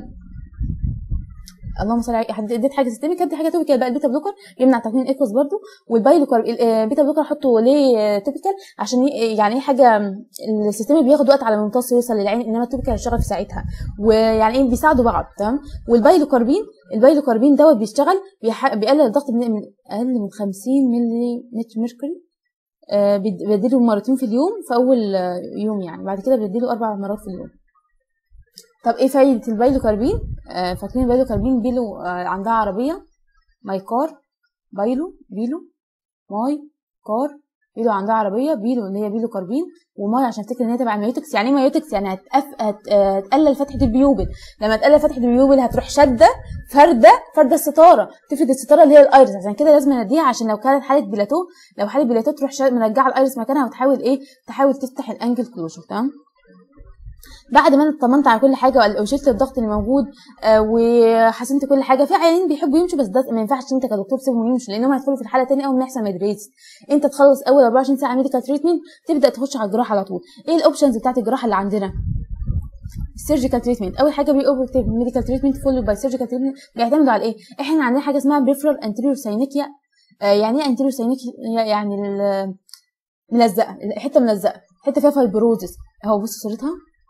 اللهم صل على اديت حاجه سيستميك ادي حاجه توبيكال بقى البيتا بلوكر يمنع تكوين ايكوس برده والبايلوكر البيتا بلوكر احطه ليه توبيكال عشان يعني ايه حاجه السيستميك بياخد وقت على ما يمتص يوصل للعين انما التوبيكال هيشتغل في ساعتها ويعني ايه بيساعدوا بعض تمام والبايلوكاربين البايلوكاربين دوت بيشتغل بيقلل الضغط من اقل من 50 ملي متر ميركوري آه بديله مرتين في اليوم في اول يوم يعني بعد كده بديله اربع مرات في اليوم طب ايه فايده البايلوكاربين آه فاكرين البايلوكاربين بيلو آه عندها عربيه ماي كار بايلو بيلو ماي كار بيلو عندها عربيه بيلو اللي هي بيلو كاربين وماي عشان افتكر ان هي تبع الميوتكس يعني ايه ميوتكس يعني هتقف هت... هتقلل فتحه البيوبل لما تقلل فتحه البيوبل هتروح شاده فرده فرده الستاره تفرد الستاره اللي هي الايرس عشان كده لازم نديها عشان لو كانت حاله بلاتو لو حاله بلاتو تروح مرجعه الايرس مكانها وتحاول ايه تحاول تفتح الانجل كلوجر تمام بعد ما انا اطمنت على كل حاجه وشلت الضغط اللي موجود آه وحسنت كل حاجه في عيانين بيحبوا يمشوا بس ده ما ينفعش انت كدكتور تسيبهم يمشوا لانهم هيدخلوا في الحاله تاني اول ما يحصل مدريس انت تخلص اول 24 ساعه ميديكال تريتمنت تبدا تخش على الجراحه على طول ايه الاوبشنز بتاعت الجراحه اللي عندنا السيرجيكال تريتمنت اول حاجه بيكتب ميديكال تريتمنت فولو باي سيرجيكال تريتمنت بيعتمدوا على ايه احنا عندنا حاجه اسمها بريفرال انتيريور ساينيكيا آه يعني ايه انتيريور ساينيكيا يعني ملزقه حته ملزقه حته فيها فايبروزس اهو بصوا صورتها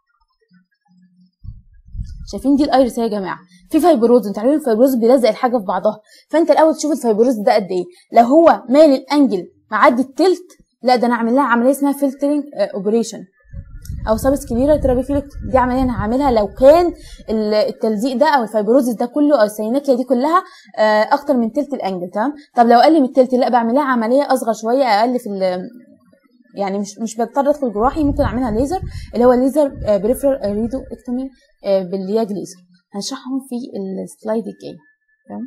شايفين دي الايرس يا جماعه في فايبروز انتوا عارفين الفايبروز بيلزق الحاجه في بعضها فانت الاول تشوف الفايبروز ده قد ايه لو هو مال الانجل معدي التلت لا ده انا اعمل لها عمليه اسمها فلترنج اوبريشن او سابس كبيره ترابي فيلت دي عمليه انا هعملها لو كان التلزيق ده او الفايبروزس ده كله او السيناكيا دي كلها اكتر من تلت الانجل تمام طب لو اقل من التلت لا بعمل لها عمليه اصغر شويه اقل في يعني مش مش بضطر ادخل جراحي ممكن اعملها ليزر اللي هو الليزر بريفرال ريدو اكتومي بالياج ليزر هنشرحهم في السلايد الجاي تمام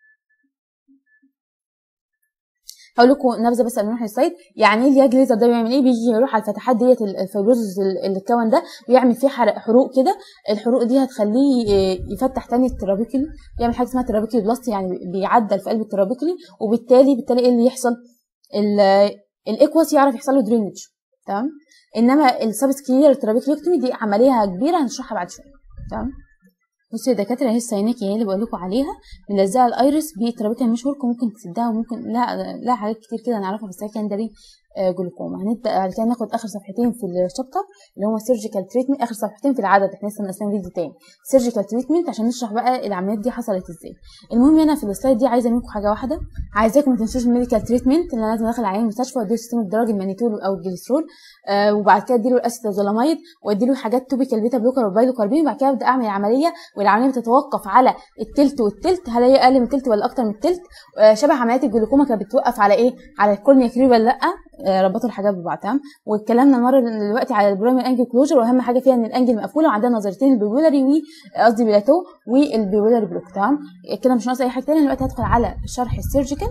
هقول لكم نبذه بس قبل ما نروح للسلايد يعني ايه الياج ليزر ده بيعمل ايه بيجي يروح على الفتحات ديت الفيبروزس اللي اتكون ده ويعمل فيه حروق كده الحروق دي هتخليه يفتح تاني الترابيكلي يعمل حاجه اسمها ترابيكلي بلاست يعني بيعدل في قلب الترابيكلي وبالتالي بالتالي ايه اللي يحصل الاكوس يعرف يحصل له درينج تمام انما السبسكلير ترابيكليكتومي دي عمليه كبيره هنشرحها بعد شويه تمام بصوا يا دكاتره اهي الساينيكي هي اللي بقول لكم عليها بنلزقها الايرس بترابيكال مش ورك وممكن تسدها وممكن لا لا حاجات كتير كده نعرفها في السكندري جلوكوما هنبدا بعد كده ناخد اخر صفحتين في الشابتر اللي هو سيرجيكال تريتمنت اخر صفحتين في العدد احنا لسه ناقصين فيديو تاني سيرجيكال تريتمنت عشان نشرح بقى العمليات دي حصلت ازاي المهم هنا في السلايد دي عايزه منكم حاجه واحده عايزاكم ما تنسوش الميديكال تريتمنت اللي انا لازم ادخل عيان المستشفى واديله سيستم الدرج المانيتول او الجليسرول آه وبعد كده اديله الاسيتازولاميد واديله حاجات توبيكال بيتا بلوكر وبايلو كاربين وبعد كده ابدا اعمل العمليه والعمليه بتتوقف على التلت والتلت هل هي اقل من التلت ولا اكتر من التلت آه شبه عمليات الجلوكوما كانت بتوقف على ايه على الكورنيا كريب ولا لا آه ربطوا الحاجات ببعض تمام واتكلمنا المره دلوقتي على البرايمري انجل كلوجر واهم حاجه فيها ان الانجل مقفوله وعندنا نظرتين البيبولاري و قصدي بلاتو والبيبولاري بلوك تمام كده مش ناقص اي حاجه تانية دلوقتي هدخل على شرح السيرجيكال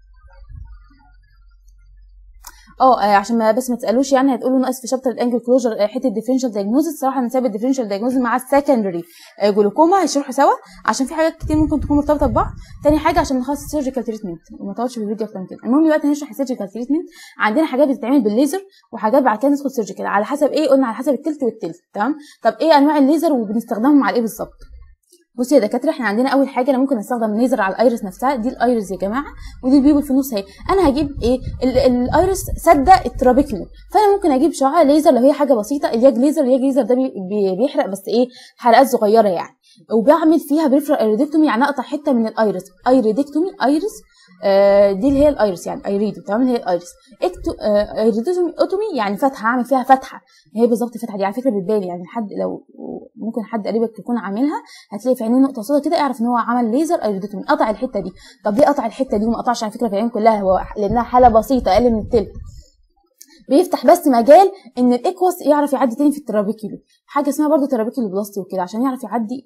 اه عشان ما بس ما تسالوش يعني هتقولوا ناقص في شابتر الانجل كلوجر حته ديفرنشال دايجنوزس الصراحه انا سايب الديفرنشال دايجنوزس مع السكندري جلوكوما هيشرحوا سوا عشان في حاجات كتير ممكن تكون مرتبطه ببعض تاني حاجه عشان نخلص السيرجيكال تريتمنت وما اطولش في الفيديو اكتر من كده المهم دلوقتي هنشرح السيرجيكال تريتمنت عندنا حاجات بتتعمل بالليزر وحاجات بعد كده ندخل سيرجيكال على حسب ايه قلنا على حسب التلت والتلت تمام طب ايه انواع الليزر وبنستخدمهم على ايه بالظبط بصي يا دكاتره احنا عندنا اول حاجه انا ممكن استخدم ليزر على الايرس نفسها دي الايرس يا جماعه ودي البيبل في النص اهي انا هجيب ايه الايرس سده الترابيكيولو فانا ممكن اجيب شعاع ليزر لو هي حاجه بسيطه الياج ليزر الياج ليزر ده بي بي بيحرق بس ايه حلقات صغيره يعني وبعمل فيها بريفرال ايريدكتومي يعني اقطع حته من الايرس ايريدكتومي ايرس آه دي اللي هي الايرس يعني ايريدو تمام اللي هي الايرس اكتو آه ايريدوتومي اوتومي يعني فتحه اعمل فيها فتحه هي بالظبط الفتحه دي على فكره بتبان يعني حد لو ممكن حد قريبك يكون عاملها هتلاقي في عينيه نقطه سودا كده اعرف ان هو عمل ليزر ايريدوتومي قطع الحته دي طب ليه قطع الحته دي وما قطعش على فكره في العين كلها هو لانها حاله بسيطه اقل من التلت بيفتح بس مجال ان الاكوس يعرف يعدي تاني في الترابيكيولو حاجه اسمها برضو ترابيكيولو بلاستي وكده عشان يعرف يعدي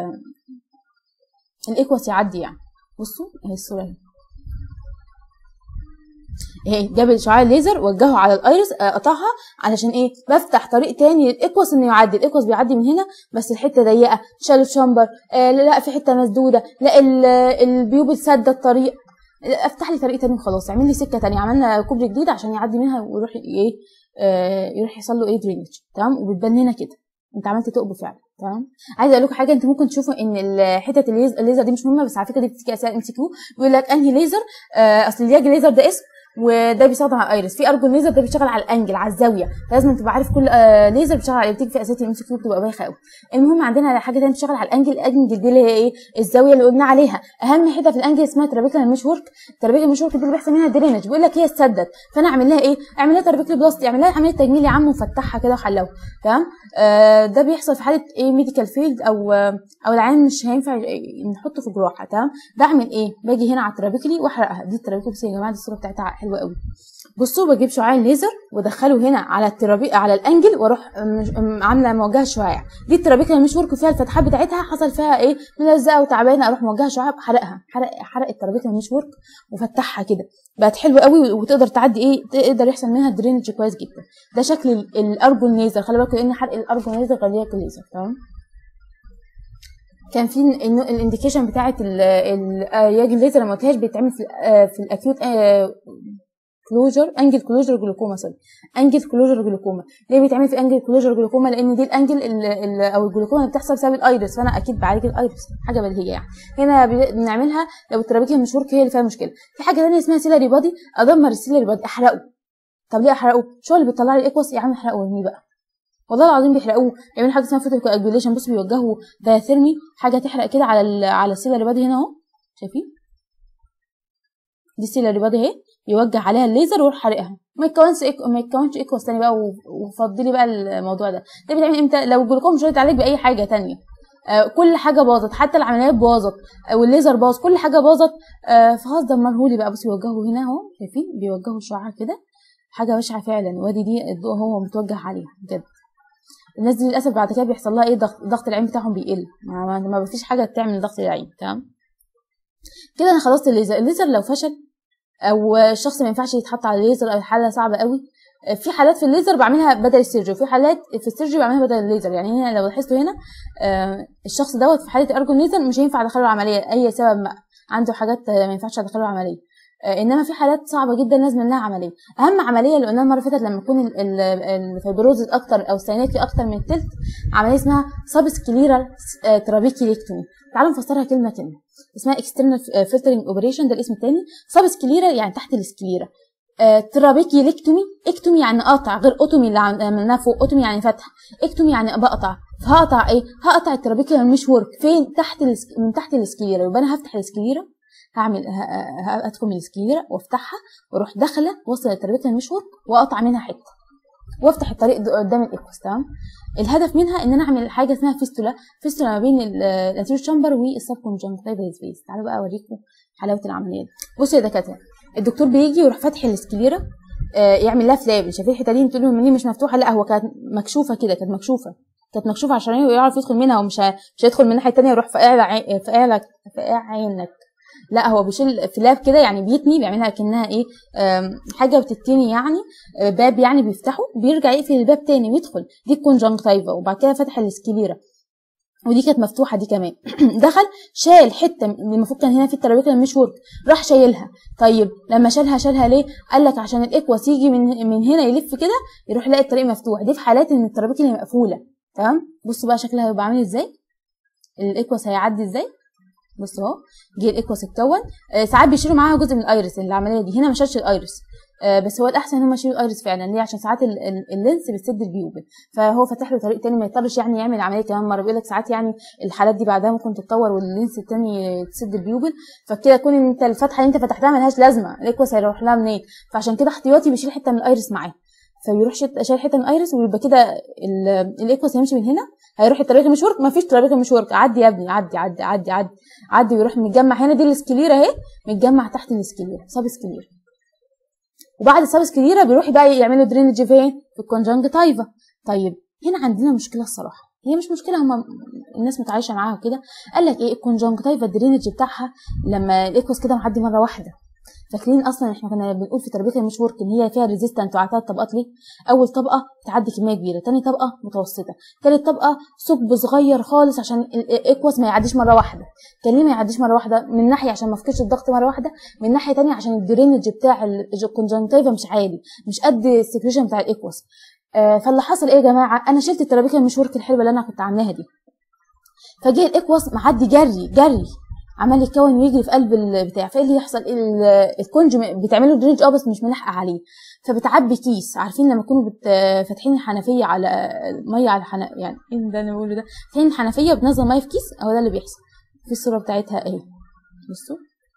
الاكوس يعدي يعني بصوا اهي الصوره اهي اهي جاب شعاع الليزر وجهه على الايرس قطعها علشان ايه بفتح طريق تاني للاكوس انه يعدي الاكوس بيعدي من هنا بس الحته ضيقه شالوا شامبر آه لا في حته مسدوده لا البيوبل سد الطريق افتح لي طريق تاني وخلاص اعمل لي سكه تانية عملنا كوبري جديد عشان يعدي منها ويروح ايه آه يروح يحصل له ايه درينج تمام وبتبان لنا كده انت عملت ثقب فعلا تمام عايزه اقول لكم حاجه انت ممكن تشوفوا ان حته الليزر دي مش مهمه بس على فكره دي بتيجي اسئله ام سي كيو بيقول لك انهي ليزر آه اصل الياج ليزر ده اسم وده بيستخدم على الايرس في ارجون ليزر ده بيشتغل على الانجل على الزاويه لازم تبقى عارف كل آه ليزر بيشتغل على بتيجي في اسئله الام سي كيو بتبقى بايخه قوي المهم عندنا حاجه ثانيه بتشتغل على الانجل الانجل دي اللي هي ايه الزاويه اللي قلنا عليها اهم حته في الانجل اسمها ترابيكال مش ورك الترابيكال مش ورك دي اللي بيحصل منها درينج بيقول لك هي اتسدت فانا اعمل لها ايه اعمل لها ترابيكال بلاستي اعمل لها عمليه تجميل يا عم وفتحها كده وحلوها تمام آه ده بيحصل في حاله ايه ميديكال فيلد او آه او العين مش هينفع نحطه في جروحه تمام بعمل ايه باجي هنا على الترابيكلي واحرقها دي الترابيكلي بس يا جماعه دي الصوره بتاعتها حلوه قوي بصوا بجيب شعاع الليزر وادخله هنا على الترابي على الانجل واروح عامله موجهه شعاع دي الترابيكه مش ورك فيها الفتحات بتاعتها حصل فيها ايه ملزقه وتعبانه اروح موجهه شعاع حرقها حرق حرق الترابيكه مش ورك وفتحها كده بقت حلوه قوي وتقدر تعدي ايه تقدر يحصل منها درينج كويس جدا ده شكل الارجون ليزر خلي بالكم لان حرق الارجون ليزر غير الليزر تمام كان في الانديكيشن بتاعه الياج الليزر لما قلتهاش بيتعمل في في الاكيوت كلوجر انجل كلوجر جلوكوما سوري انجل كلوجر جلوكوما ليه بيتعمل في انجل كلوجر جلوكوما لان دي الانجل ال ال او الجلوكوما اللي بتحصل بسبب الايرس فانا اكيد بعالج الايرس حاجه بديهيه يعني هنا بنعملها لو الترابيكيه مش ورك هي اللي فيها مشكله في حاجه ثانيه اسمها سيلاري بادي ادمر السيلاري بادي احرقه طب ليه احرقه شو اللي بيطلع لي الاكوس يا عم احرقه وارميه بقى والله العظيم بيحرقوه بيعملوا حاجه اسمها فوتو كواجوليشن بصوا بيوجهوا دايثيرمي حاجه تحرق كده على ال على السيلاري بادي هنا اهو شايفين دي السيلاري بادي اهي يوجه عليها الليزر ويروح حارقها ما يتكونش إيكو ما يتكونش ايكوس تاني بقى وفضلي بقى الموضوع ده ده بيتعمل امتى لو الجلوكوم مش هيتعالج باي حاجه تانية آه كل حاجه باظت حتى العمليات باظت آه والليزر باظ كل حاجه باظت آه فخلاص دمرهولي بقى بصوا يوجهوا هنا اهو شايفين بيوجهوا الشعاع كده حاجه بشعه فعلا وادي دي الضوء هو متوجه عليها بجد الناس دي للاسف بعد كده بيحصل لها ايه ضغط ضغط العين بتاعهم بيقل ما, ما فيش حاجه تعمل ضغط العين تمام كده انا خلصت الليزر الليزر لو فشل او الشخص ما ينفعش يتحط على الليزر او حاله صعبه قوي في حالات في الليزر بعملها بدل السيرجري وفي حالات في السيرجري بعملها بدل الليزر يعني هنا لو لاحظتوا هنا الشخص دوت في حاله ارجون ليزر مش هينفع ادخله العمليه اي سبب ما عنده حاجات ما ينفعش ادخله العمليه آه، انما في حالات صعبه جدا لازم لها عمليه اهم عمليه اللي قلناها المره اللي فاتت لما يكون ال- ال- الفيبروزز اكتر او السيناتي اكتر من التلت عمليه اسمها سب سكليرال ترابيكيليكتومي تعالوا نفسرها كلمه كلمه اسمها اكسترنال فلترنج اوبريشن ده الاسم الثاني سب سكليرال يعني تحت السكليرا آه، ترابيكيليكتومي اكتومي يعني قطع غير اوتومي اللي عم- عملناها فوق اوتومي يعني فتح اكتومي يعني بقطع فهقطع ايه هقطع الترابيكيولار مش ورك فين تحت السك... من تحت السكليرا يبقى انا هفتح السكليرا هعمل ه- ه- هدخل من السكليرا وافتحها واروح داخله واصل للترابيكيولار مش ورك واقطع منها حته وافتح الطريق د- قدام الايكوس تمام الهدف منها ان انا اعمل حاجه اسمها فيستولا فيستولا ما بين الانتيريور تشامبر والسب كونجنكتيفال سبيس تعالوا بقى اوريكم حلاوه العمليه دي بصوا يا دكاتره الدكتور بيجي يروح فاتح السكليرا آه، يعمل لها فلاب شايفين الحته دي تقول لهم دي مش مفتوحه لا هو كانت مكشوفه كده كانت مكشوفه كانت مكشوفه عشان يعرف يدخل منها ومش ه- مش هيدخل من الناحيه التانيه يروح فاقع عي- فاقع لك فاقع عينك لا هو بيشيل فلاب كده يعني بيتني بيعملها كانها ايه آم، حاجه بتتني يعني آه، باب يعني بيفتحه بيرجع يقفل الباب تاني ويدخل دي الكونجنكتيفا وبعد كده فتح السكليرا ودي كانت مفتوحه دي كمان دخل شال حته اللي المفروض كان هنا في الترابيكه مش ورك راح شايلها طيب لما شالها شالها ليه قال لك عشان الاكواس يجي من من هنا يلف كده يروح يلاقي الطريق مفتوح دي في حالات ان الترابيكه اللي مقفوله تمام بصوا بقى شكلها هيبقى عامل ازاي الاكواس هيعدي ازاي بصوا اهو جه الاكواس اتكون آه ساعات بيشيلوا معاها جزء من الايرس العمليه دي هنا ما شالش الايرس آه بس هو الاحسن ان هم يشيلوا الايرس فعلا ليه عشان ساعات ال- ال- اللينس بتسد البيوبل فهو فتح له طريق تاني ما يضطرش يعني يعمل عمليه كمان مره بيقول لك ساعات يعني الحالات دي بعدها ممكن تتطور واللينس التاني تسد البيوبل فكده يكون انت الفتحه اللي انت فتحتها ملهاش لازمه الاكواس هيروح لها منين فعشان كده احتياطي بيشيل حته من الايرس معاه فيروح شت- شايل حته من الايرس ويبقى كده ال- الاكواس هيمشي من هنا هيروح الترابيكه مش ورك ما فيش ترابيكه مش ورك عدي يا ابني عدي عدي عدي عدي عدي ويروح متجمع هنا دي السكليرا اهي متجمع تحت السكليرا سب سكليرا وبعد السب سكليرا بيروح بقى يعملوا درينج فين في الكونجنكتيفا طيب هنا عندنا مشكله الصراحه هي مش مشكله هما الناس متعايشه معاها وكده قال لك ايه الكونجنكتيفا الدرينج بتاعها لما الايكوس كده معدي مره واحده فاكرين اصلا احنا كنا بنقول في تربيه المش ورك ان هي فيها ريزيستنت وعلى ثلاث طبقات ليه اول طبقه تعدي كميه كبيره تاني طبقه متوسطه تالت طبقه ثقب صغير خالص عشان الايكوس ما يعديش مره واحده كان ليه ما يعديش مره واحده من ناحيه عشان ما افقدش الضغط مره واحده من ناحيه تانية عشان الدرينج بتاع الكونجنكتيفا مش عالي مش قد السكريشن بتاع الايكوس آه فاللي حصل ايه يا جماعه انا شلت الترابيكه المش ورك الحلوه اللي انا كنت عاملاها دي فجه الاكواس معدي جري جري عمال يتكون ويجري في قلب البتاع فايه اللي يحصل ال- الكونج بتعمله درينج اه بس مش ملاحقه عليه فبتعبي كيس عارفين لما تكونوا بت- فاتحين الحنفيه على ميه على حنا يعني ايه ده انا بقوله ده فاتحين الحنفيه وبنزل ميه في كيس اهو ده اللي بيحصل في الصوره بتاعتها اهي بصوا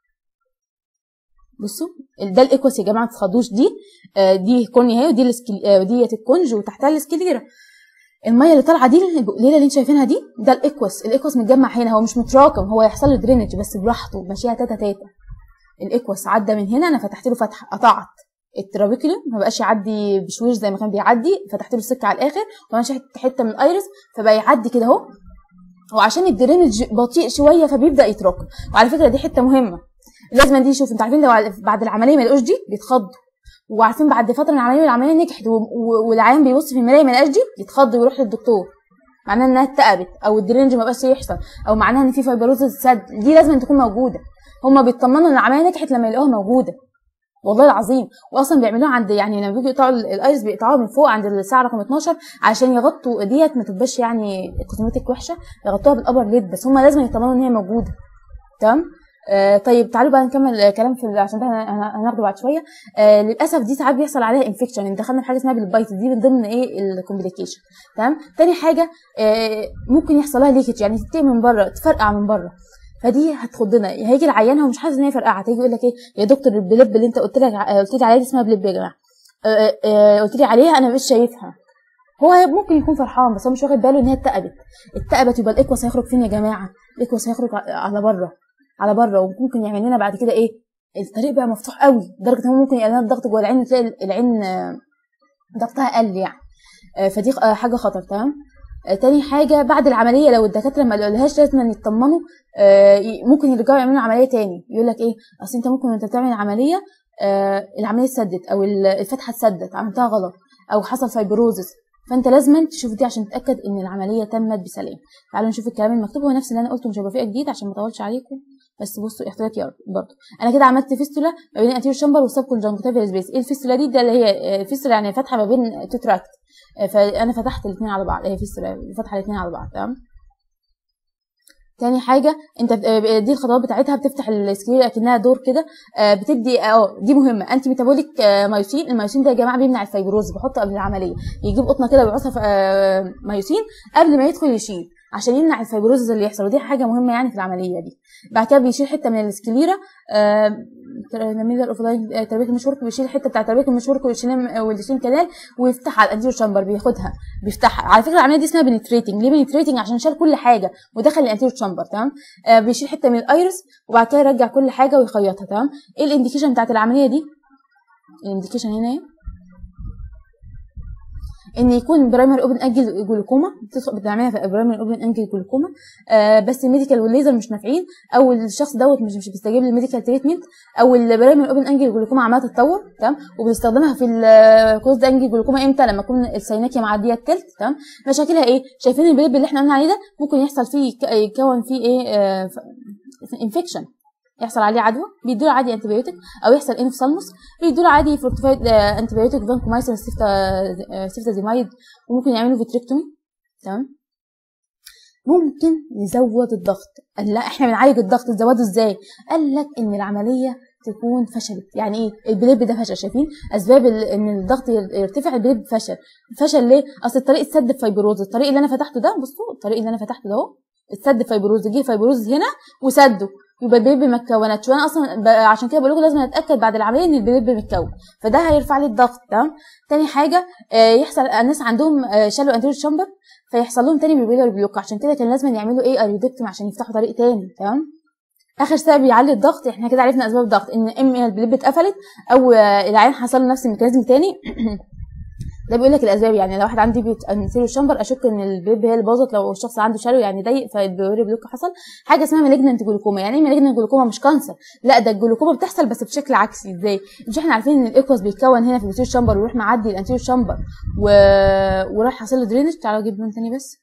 بصوا ده الاكواس يا جماعه ما تتخضوش دي آه، دي كوني اهي ودي السكيل آه، وديت الكونج وتحتها السكليرا الميه اللي طالعه دي البقليله اللي انت شايفينها دي ده الاكوس الاكوس متجمع هنا هو مش متراكم هو يحصل له درينج بس براحته ماشيها تاتا تاتا الاكوس عدى من هنا انا فتحت له فتحه قطعت الترابيكولوم ما بقاش يعدي بشويش زي ما كان بيعدي فتحت له السكه على الاخر وكمان شحت حته من الايرس فبقى يعدي كده اهو وعشان الدرينج بطيء شويه فبيبدا يتراكم وعلى فكره دي حته مهمه لازم دي شوف انتوا عارفين لو بعد العمليه ما لقوش دي بيتخضوا وعارفين بعد فتره من العمليه العمليه نجحت و- و- والعيان بيبص في المرايه ما لقاش دي يتخض ويروح للدكتور معناها انها اتقبت او الدرينج ما بقاش يحصل او معناها ان في فايبروزس سد دي لازم تكون موجوده هما بيطمنوا ان العمليه نجحت لما يلاقوها موجوده والله العظيم واصلا بيعملوها عند يعني لما بيجوا يقطعوا ال- الايرس بيقطعوها من فوق عند الساعه رقم 12 عشان يغطوا ديت ما تبقاش يعني الكوزمتيك وحشه يغطوها بالابر ليد بس هما لازم يطمنوا ان هي موجوده تمام آه طيب تعالوا بقى نكمل كلام في عشان ده هن- هن- هناخده بعد شويه آه للاسف دي ساعات بيحصل عليها انفكشن يعني دخلنا في حاجه اسمها بالبايت دي من ضمن ايه الكومبليكيشن تمام تاني حاجه آه ممكن يحصل لها ليكج يعني تتقي من بره تفرقع من بره فدي هتخضنا هيجي العيان هو مش حاسس ان هي فرقعه هيجي يقول لك ايه يا دكتور البلب اللي انت قلت لك قلت لي عليها دي اسمها بلب يا جماعه آه، آه، قلت لي عليها انا مش شايفها هو ممكن يكون فرحان بس هو مش واخد باله ان هي اتقبت اتقبت يبقى الاكوس هيخرج فين يا جماعه الاكوس هيخرج ع- على بره على بره وممكن يعمل لنا بعد كده ايه الطريق بقى مفتوح قوي لدرجه ان هو ممكن يقلل لنا الضغط جوه العين تلاقي العين آه، ضغطها قل يعني آه، فدي آه، حاجه خطر تمام آه، تاني حاجه بعد العمليه لو الدكاتره ما قالولهاش لازم يطمنوا آه، ي- ممكن يرجعوا يعملوا عمليه تاني يقول لك ايه اصل انت ممكن وانت بتعمل عمليه آه، العمليه اتسدت او ال- الفتحه اتسدت عملتها غلط او حصل فايبروزس فانت لازم تشوف دي عشان تتاكد ان العمليه تمت بسلام تعالوا نشوف الكلام المكتوب هو نفس اللي انا قلته مش هيبقى فيه جديد عشان ما اطولش عليكم بس بصوا احتياط يا برضه انا كده عملت فيستولا ما بين الانتيريور شامبر والسب كونجنكتيفال سبيس ايه الفيستولا دي ده اللي هي فيستولا يعني فتحه ما بين تو تراكت فانا فتحت الاثنين على بعض هي فيستولا فتحه الاثنين على بعض تمام تاني حاجة انت دي الخطوات بتاعتها بتفتح السكليرا اكنها دور كده بتدي اه دي مهمة انتي ميتابوليك مايوسين المايوسين ده يا جماعة بيمنع الفيبروز بحطه قبل العملية يجيب قطنة كده ويعصها في مايوسين قبل ما يدخل يشيل عشان يمنع الفيبروز اللي يحصل ودي حاجة مهمة يعني في العملية دي بعد كده بيشيل حتة من السكليرا نميذج اوفلاين تربيه المشورك بيشيل الحته بتاع تربيه المشورك والشين كانال ويفتح على الانتيريور شامبر بياخدها بيفتحها على فكره العمليه دي اسمها بنتريتنج ليه بنتريتنج عشان شال كل حاجه ودخل الانتيريور شامبر تمام آه بيشيل حته من الايرس وبعد كده يرجع كل حاجه ويخيطها تمام ايه الانديكيشن بتاعت العمليه دي الانديكيشن هنا ايه ان يكون برايمري اوبن انجل جلوكوما بتعملها في برايمري اوبن انجل جلوكوما آه بس الميديكال والليزر مش نافعين او الشخص دوت مش مش بيستجيب للميديكال تريتمنت او البرايمري اوبن انجل جلوكوما عماله تتطور تمام وبنستخدمها في الكوز انجل جلوكوما امتى لما يكون السيناكيا معديه التلت تمام مشاكلها ايه شايفين البليب اللي احنا قلنا عليه ده ممكن يحصل فيه يكون فيه ايه آه انفكشن يحصل عليه عدوى بيدوا له عادي انتبيوتيك او يحصل انفسالموس بيدوا له عادي فورتيفايد انتبيوتيك فانكومايسين سيفتا سيفتازيمايد وممكن يعملوا فيتريكتومي تمام ممكن نزود الضغط قال لا احنا بنعالج الضغط نزوده ازاي قال لك ان العمليه تكون فشلت يعني ايه البليب ده فشل شايفين اسباب ان الضغط يرتفع البليب فشل فشل ليه اصل الطريق اتسد فايبروز الطريق اللي انا فتحته ده بصوا الطريق اللي انا فتحته ده اهو اتسد فايبروز جه فايبروز هنا وسده يبقى البيبي ما اتكونتش وانا اصلا عشان كده بقول لكم لازم اتاكد بعد العمليه ان البيبي متكون فده هيرفع لي الضغط تمام تاني حاجه آه يحصل الناس عندهم آه شالوا انتيريور شامبر فيحصل لهم تاني بيبيلر بلوك عشان كده كان لازم يعملوا ايه اريدكتوم عشان يفتحوا طريق تاني تمام اخر سبب يعلي الضغط احنا كده عرفنا اسباب الضغط ان اما البليب اتقفلت او آه العين حصل له نفس الميكانيزم تاني ده بيقول لك الاسباب يعني لو واحد عنده بيت انسيرو شامبر اشك ان البيب هي اللي باظت لو الشخص عنده شلو يعني ضيق فالبيوري بلوك حصل حاجه اسمها مالجننت جلوكوما يعني ايه مالجننت جلوكوما مش كانسر لا ده الجلوكوما بتحصل بس بشكل عكسي ازاي مش احنا عارفين ان الايكوس بيتكون هنا في الانسيرو شامبر ويروح معدي الانسيرو شامبر و... وراح حاصل له درينج تعالوا اجيب لون تاني بس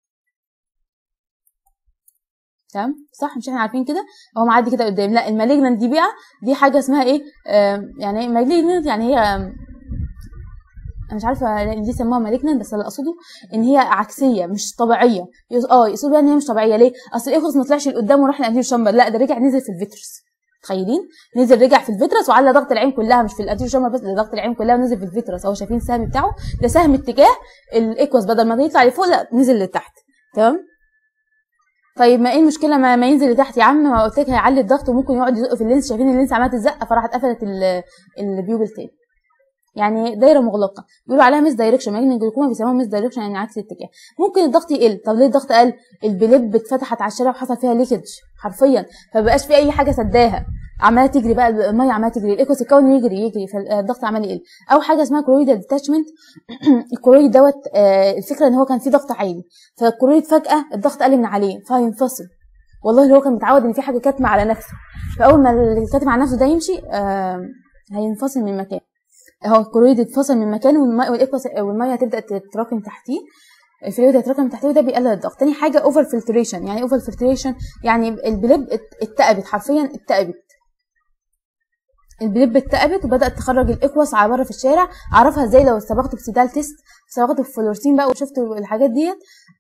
تمام صح مش احنا عارفين كده هو معدي كده قدام لا المالجننت دي بقى دي حاجه اسمها ايه آه يعني ايه مالجننت يعني هي آه انا مش عارفه دي سموها مالجنان بس اللي اقصده ان هي عكسيه مش طبيعيه اه يقصدوا ان هي مش طبيعيه ليه اصل الايكوس ما طلعش لقدام وراح لانتيريور شامبر لا ده رجع نزل في الفيترس متخيلين نزل رجع في الفيترس وعلى ضغط العين كلها مش في الانتيريور شامبر بس ده ضغط العين كلها ونزل في الفيترس اهو شايفين السهم بتاعه ده سهم اتجاه الايكوس بدل ما يطلع لفوق لا نزل لتحت تمام طيب ما ايه المشكله ما, ما ينزل لتحت يا عم ما قلت لك هيعلي الضغط وممكن يقعد يزق في اللينس شايفين اللينس عماله تزق فراحت قفلت البيوبل تاني يعني دايره مغلقه بيقولوا عليها ميس دايركشن ماجنين جلوكوما بيسموها ميس دايركشن يعني عكس الاتجاه ممكن الضغط يقل طب ليه الضغط قل البليب اتفتحت على الشارع وحصل فيها ليكج حرفيا فمبقاش في اي حاجه سداها عماله تجري بقى الميه عماله تجري الايكوس يكون يجري يجري فالضغط عمال يقل او حاجه اسمها كرويدال ديتاتشمنت الكرويد دوت آه الفكره ان هو كان في ضغط عالي فالكرويد فجاه الضغط قل من عليه فهينفصل والله اللي هو كان متعود ان في حاجه كاتمه على نفسه فاول ما الكاتم على نفسه ده يمشي آه هينفصل من مكانه هو الكلوريد اتفصل من مكانه والماء والاكوس والميه هتبدا تتراكم تحتيه الفلويد هيتراكم تحتيه وده بيقلل الضغط تاني حاجه اوفر فلتريشن يعني اوفر فلتريشن يعني البليب اتقبت حرفيا اتقبت البليب اتقبت وبدات تخرج الاكوس على بره في الشارع اعرفها ازاي لو استبغت بسيدال تيست استبغت بفلورسين بقى وشفت الحاجات ديت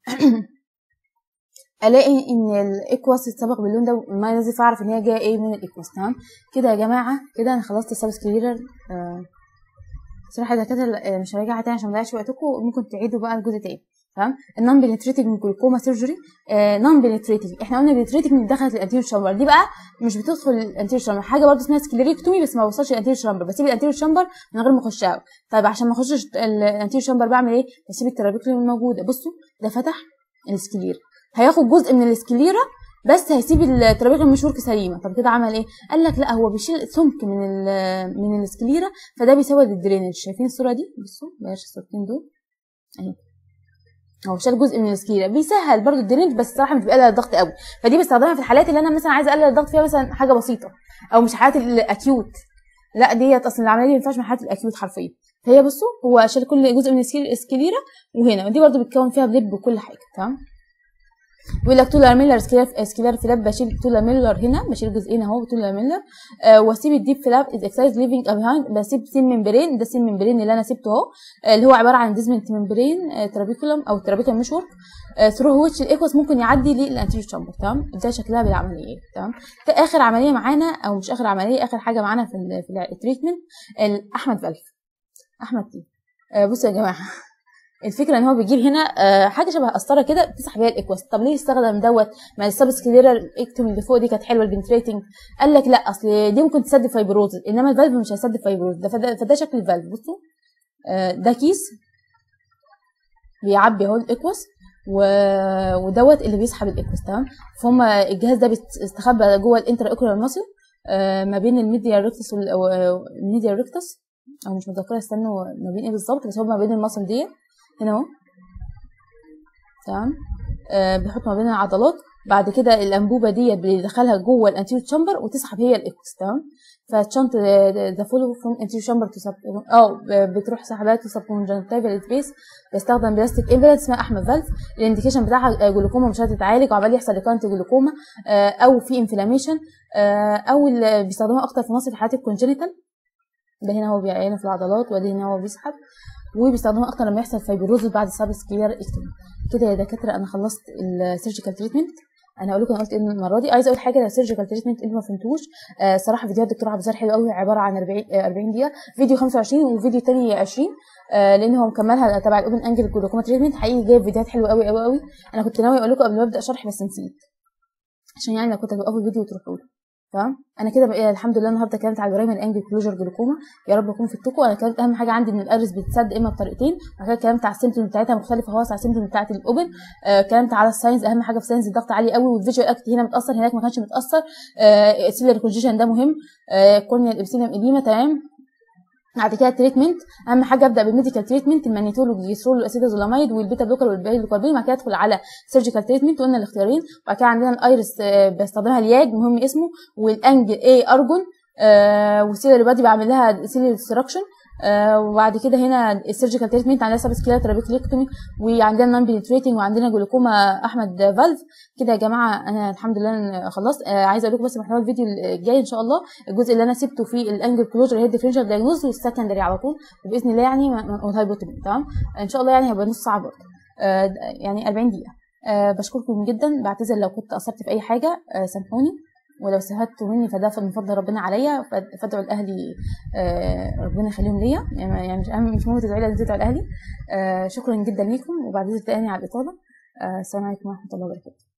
الاقي ان الاكواس اتصبغ باللون ده ما لازم اعرف ان هي جايه ايه من الاكواس تمام كده يا جماعه كده انا خلصت السب سكليرر آه صراحه الدكاتره مش هراجعها تاني عشان ما اضيعش وقتكم ممكن تعيدوا بقى الجزء تاني تمام النون بنتريتنج جلوكوما سيرجري نون بنتريتنج احنا قلنا بنتريتنج دخلت الانتيريور شامبر دي بقى مش بتدخل الانتيريور شامبر حاجه برضه اسمها سكليريكتومي بس ما بوصلش الانتيريور شامبر بسيب الانتيريور شامبر من غير ما اخشها طيب عشان ما اخشش الانتيريور شامبر بعمل ايه بسيب الترابيكولوم الموجوده بصوا ده فتح السكلير هياخد جزء من السكليرا بس هيسيب الترابيكه المشورك سليمه طب كده عمل ايه قال لك لا هو بيشيل سمك من ال من السكليرا فده بيساعد الدرينج شايفين الصوره دي بصوا بلاش الصورتين دول اهي هو شال جزء من السكليرا بيسهل برضو الدرينج بس الصراحه مش بيقلل الضغط قوي فدي بستخدمها في الحالات اللي انا مثلا عايزه اقلل الضغط فيها مثلا حاجه بسيطه او مش حالات الاكيوت لا ديت اصلا العمليه دي ما ينفعش مع حالات الاكيوت حرفيا فهي بصوا هو شال كل جزء من السكليرا وهنا ودي برضو بتكون فيها بليب وكل حاجه تمام بيقول لك تولر ميلر سكيلر سكيلر فلاب بشيل تولر ميلر هنا بشيل جزئين اهو تولر ميلر آه واسيب الديب فلاب از اكسايز ليفنج بيهايند بسيب سين ممبرين ده سين ممبرين اللي انا سيبته اهو آه اللي هو عباره عن ديزمنت ممبرين آه ترابيكولم او ترابيكال مشورك ثرو ويتش الايكوس ممكن يعدي للانتيريور تشامبر تمام ده شكلها بالعمليه تمام ده اخر عمليه معانا او مش اخر عمليه اخر حاجه معانا في ال في التريتمنت احمد فالف احمد تي آه بصوا يا جماعه الفكره ان هو بيجيب هنا آه حاجه شبه قسطره كده بتسحب بيها الاكوس طب ليه استخدم دوت ما السبسكليرال اكتوم اللي فوق دي كانت حلوه البنتريتنج قال لك لا اصل دي ممكن تسد فايبروز انما الفالف مش هيسد فايبروز ده فده, فده شكل الفالف بصوا آه ده كيس بيعبي اهو الاكوس و... ودوت اللي بيسحب الاكوس تمام فهم الجهاز ده بيستخبى جوه الانترا اوكولار ماسل آه ما بين الميديا ريكتس والميديا ريكتس او مش متذكره استنوا ما بين ايه بالظبط بس هو ما بين الماسل ديت هنا اهو تمام آه بيحط ما بين العضلات بعد كده الانبوبه ديت بيدخلها جوه الانتيريور تشامبر وتسحب هي الاكس تمام فتشنت ذا فولو فروم انتيريور تشامبر تو سب اه بتروح سحبها تو سب كونجنتيفال سبيس بيستخدم بلاستيك امبلانت اسمها احمد فالف الانديكيشن بتاعها جلوكوما مش هتتعالج وعمال يحصل ريكانت جلوكوما آه او في انفلاميشن آه او بيستخدموها اكتر في مصر في حالات الكونجنتال ده هنا هو بيعين في العضلات وده هنا هو بيسحب وبيستخدموها اكتر لما يحصل فايبروز بعد سب سكيلر اكتومي كده يا دكاتره انا خلصت السيرجيكال تريتمنت انا هقول لكم انا قلت ايه المره دي عايزه اقول حاجه للسيرجيكال تريتمنت اللي ما فهمتوش آه صراحه فيديوهات الدكتور عبد الزهر حلو قوي عباره عن 40 آه 40 دقيقه فيديو 25 وفيديو تاني 20 آه لان هو مكملها تبع الاوبن انجل جلوكوما تريتمنت حقيقي جايب فيديوهات حلوه قوي قوي قوي انا كنت ناوي اقول لكم قبل ما ابدا شرح بس نسيت عشان يعني لو كنت هتوقفوا الفيديو وتروحوا له تمام انا كده بقى الحمد لله النهارده اتكلمت على البرايمري انجل كلوجر جلوكوما يا رب اكون فدتكم انا كانت اهم حاجه عندي ان الارس بتسد اما بطريقتين بعد كده اتكلمت على السيمتوم بتاعتها مختلفه خالص على السيمتوم بتاعت الاوبن اتكلمت آه على الساينز اهم حاجه في الساينز الضغط عالي قوي والفيجوال اكت هنا متاثر هناك ما كانش متاثر آه السيلر كونجيشن ده مهم آه كورنيال ابسيليوم اديما تمام بعد كده التريتمنت اهم حاجه ابدا بالميديكال تريتمنت المانيتول والجليسرول والاسيتازولاميد والبيتا بلوكر والبيلوكاربين بعد كده ادخل على سيرجيكال تريتمنت قلنا الاختيارين بعد كده عندنا الايرس بستخدمها الياج مهم اسمه والانجل اي ارجون آه والسيلر بادي بعمل لها سيلر ديستراكشن آه وبعد كده هنا السيرجيكال تريتمنت عندنا سبسكيلا ترابيكليكتومي وعندنا نون بينتريتنج وعندنا جلوكوما احمد فالف كده يا جماعه انا الحمد لله خلصت آه عايزه اقول لكم بس محتوى الفيديو الجاي ان شاء الله الجزء اللي انا سبته في الانجل كلوجر هي الديفرنشال دايجنوز والسكندري على طول وباذن الله يعني والهايبوتومي تمام ان شاء الله يعني هيبقى نص ساعه برضه آه يعني 40 دقيقه آه بشكركم جدا بعتذر لو كنت قصرت في اي حاجه آه سامحوني ولو استفدتوا مني فده من فضل ربنا عليا فادعوا لاهلي آه ربنا يخليهم ليا يعني مش مش مهم تدعوا لي لازم تدعوا لاهلي آه شكرا جدا ليكم وبعد ذلك تاني على الاطاله آه السلام عليكم ورحمه الله وبركاته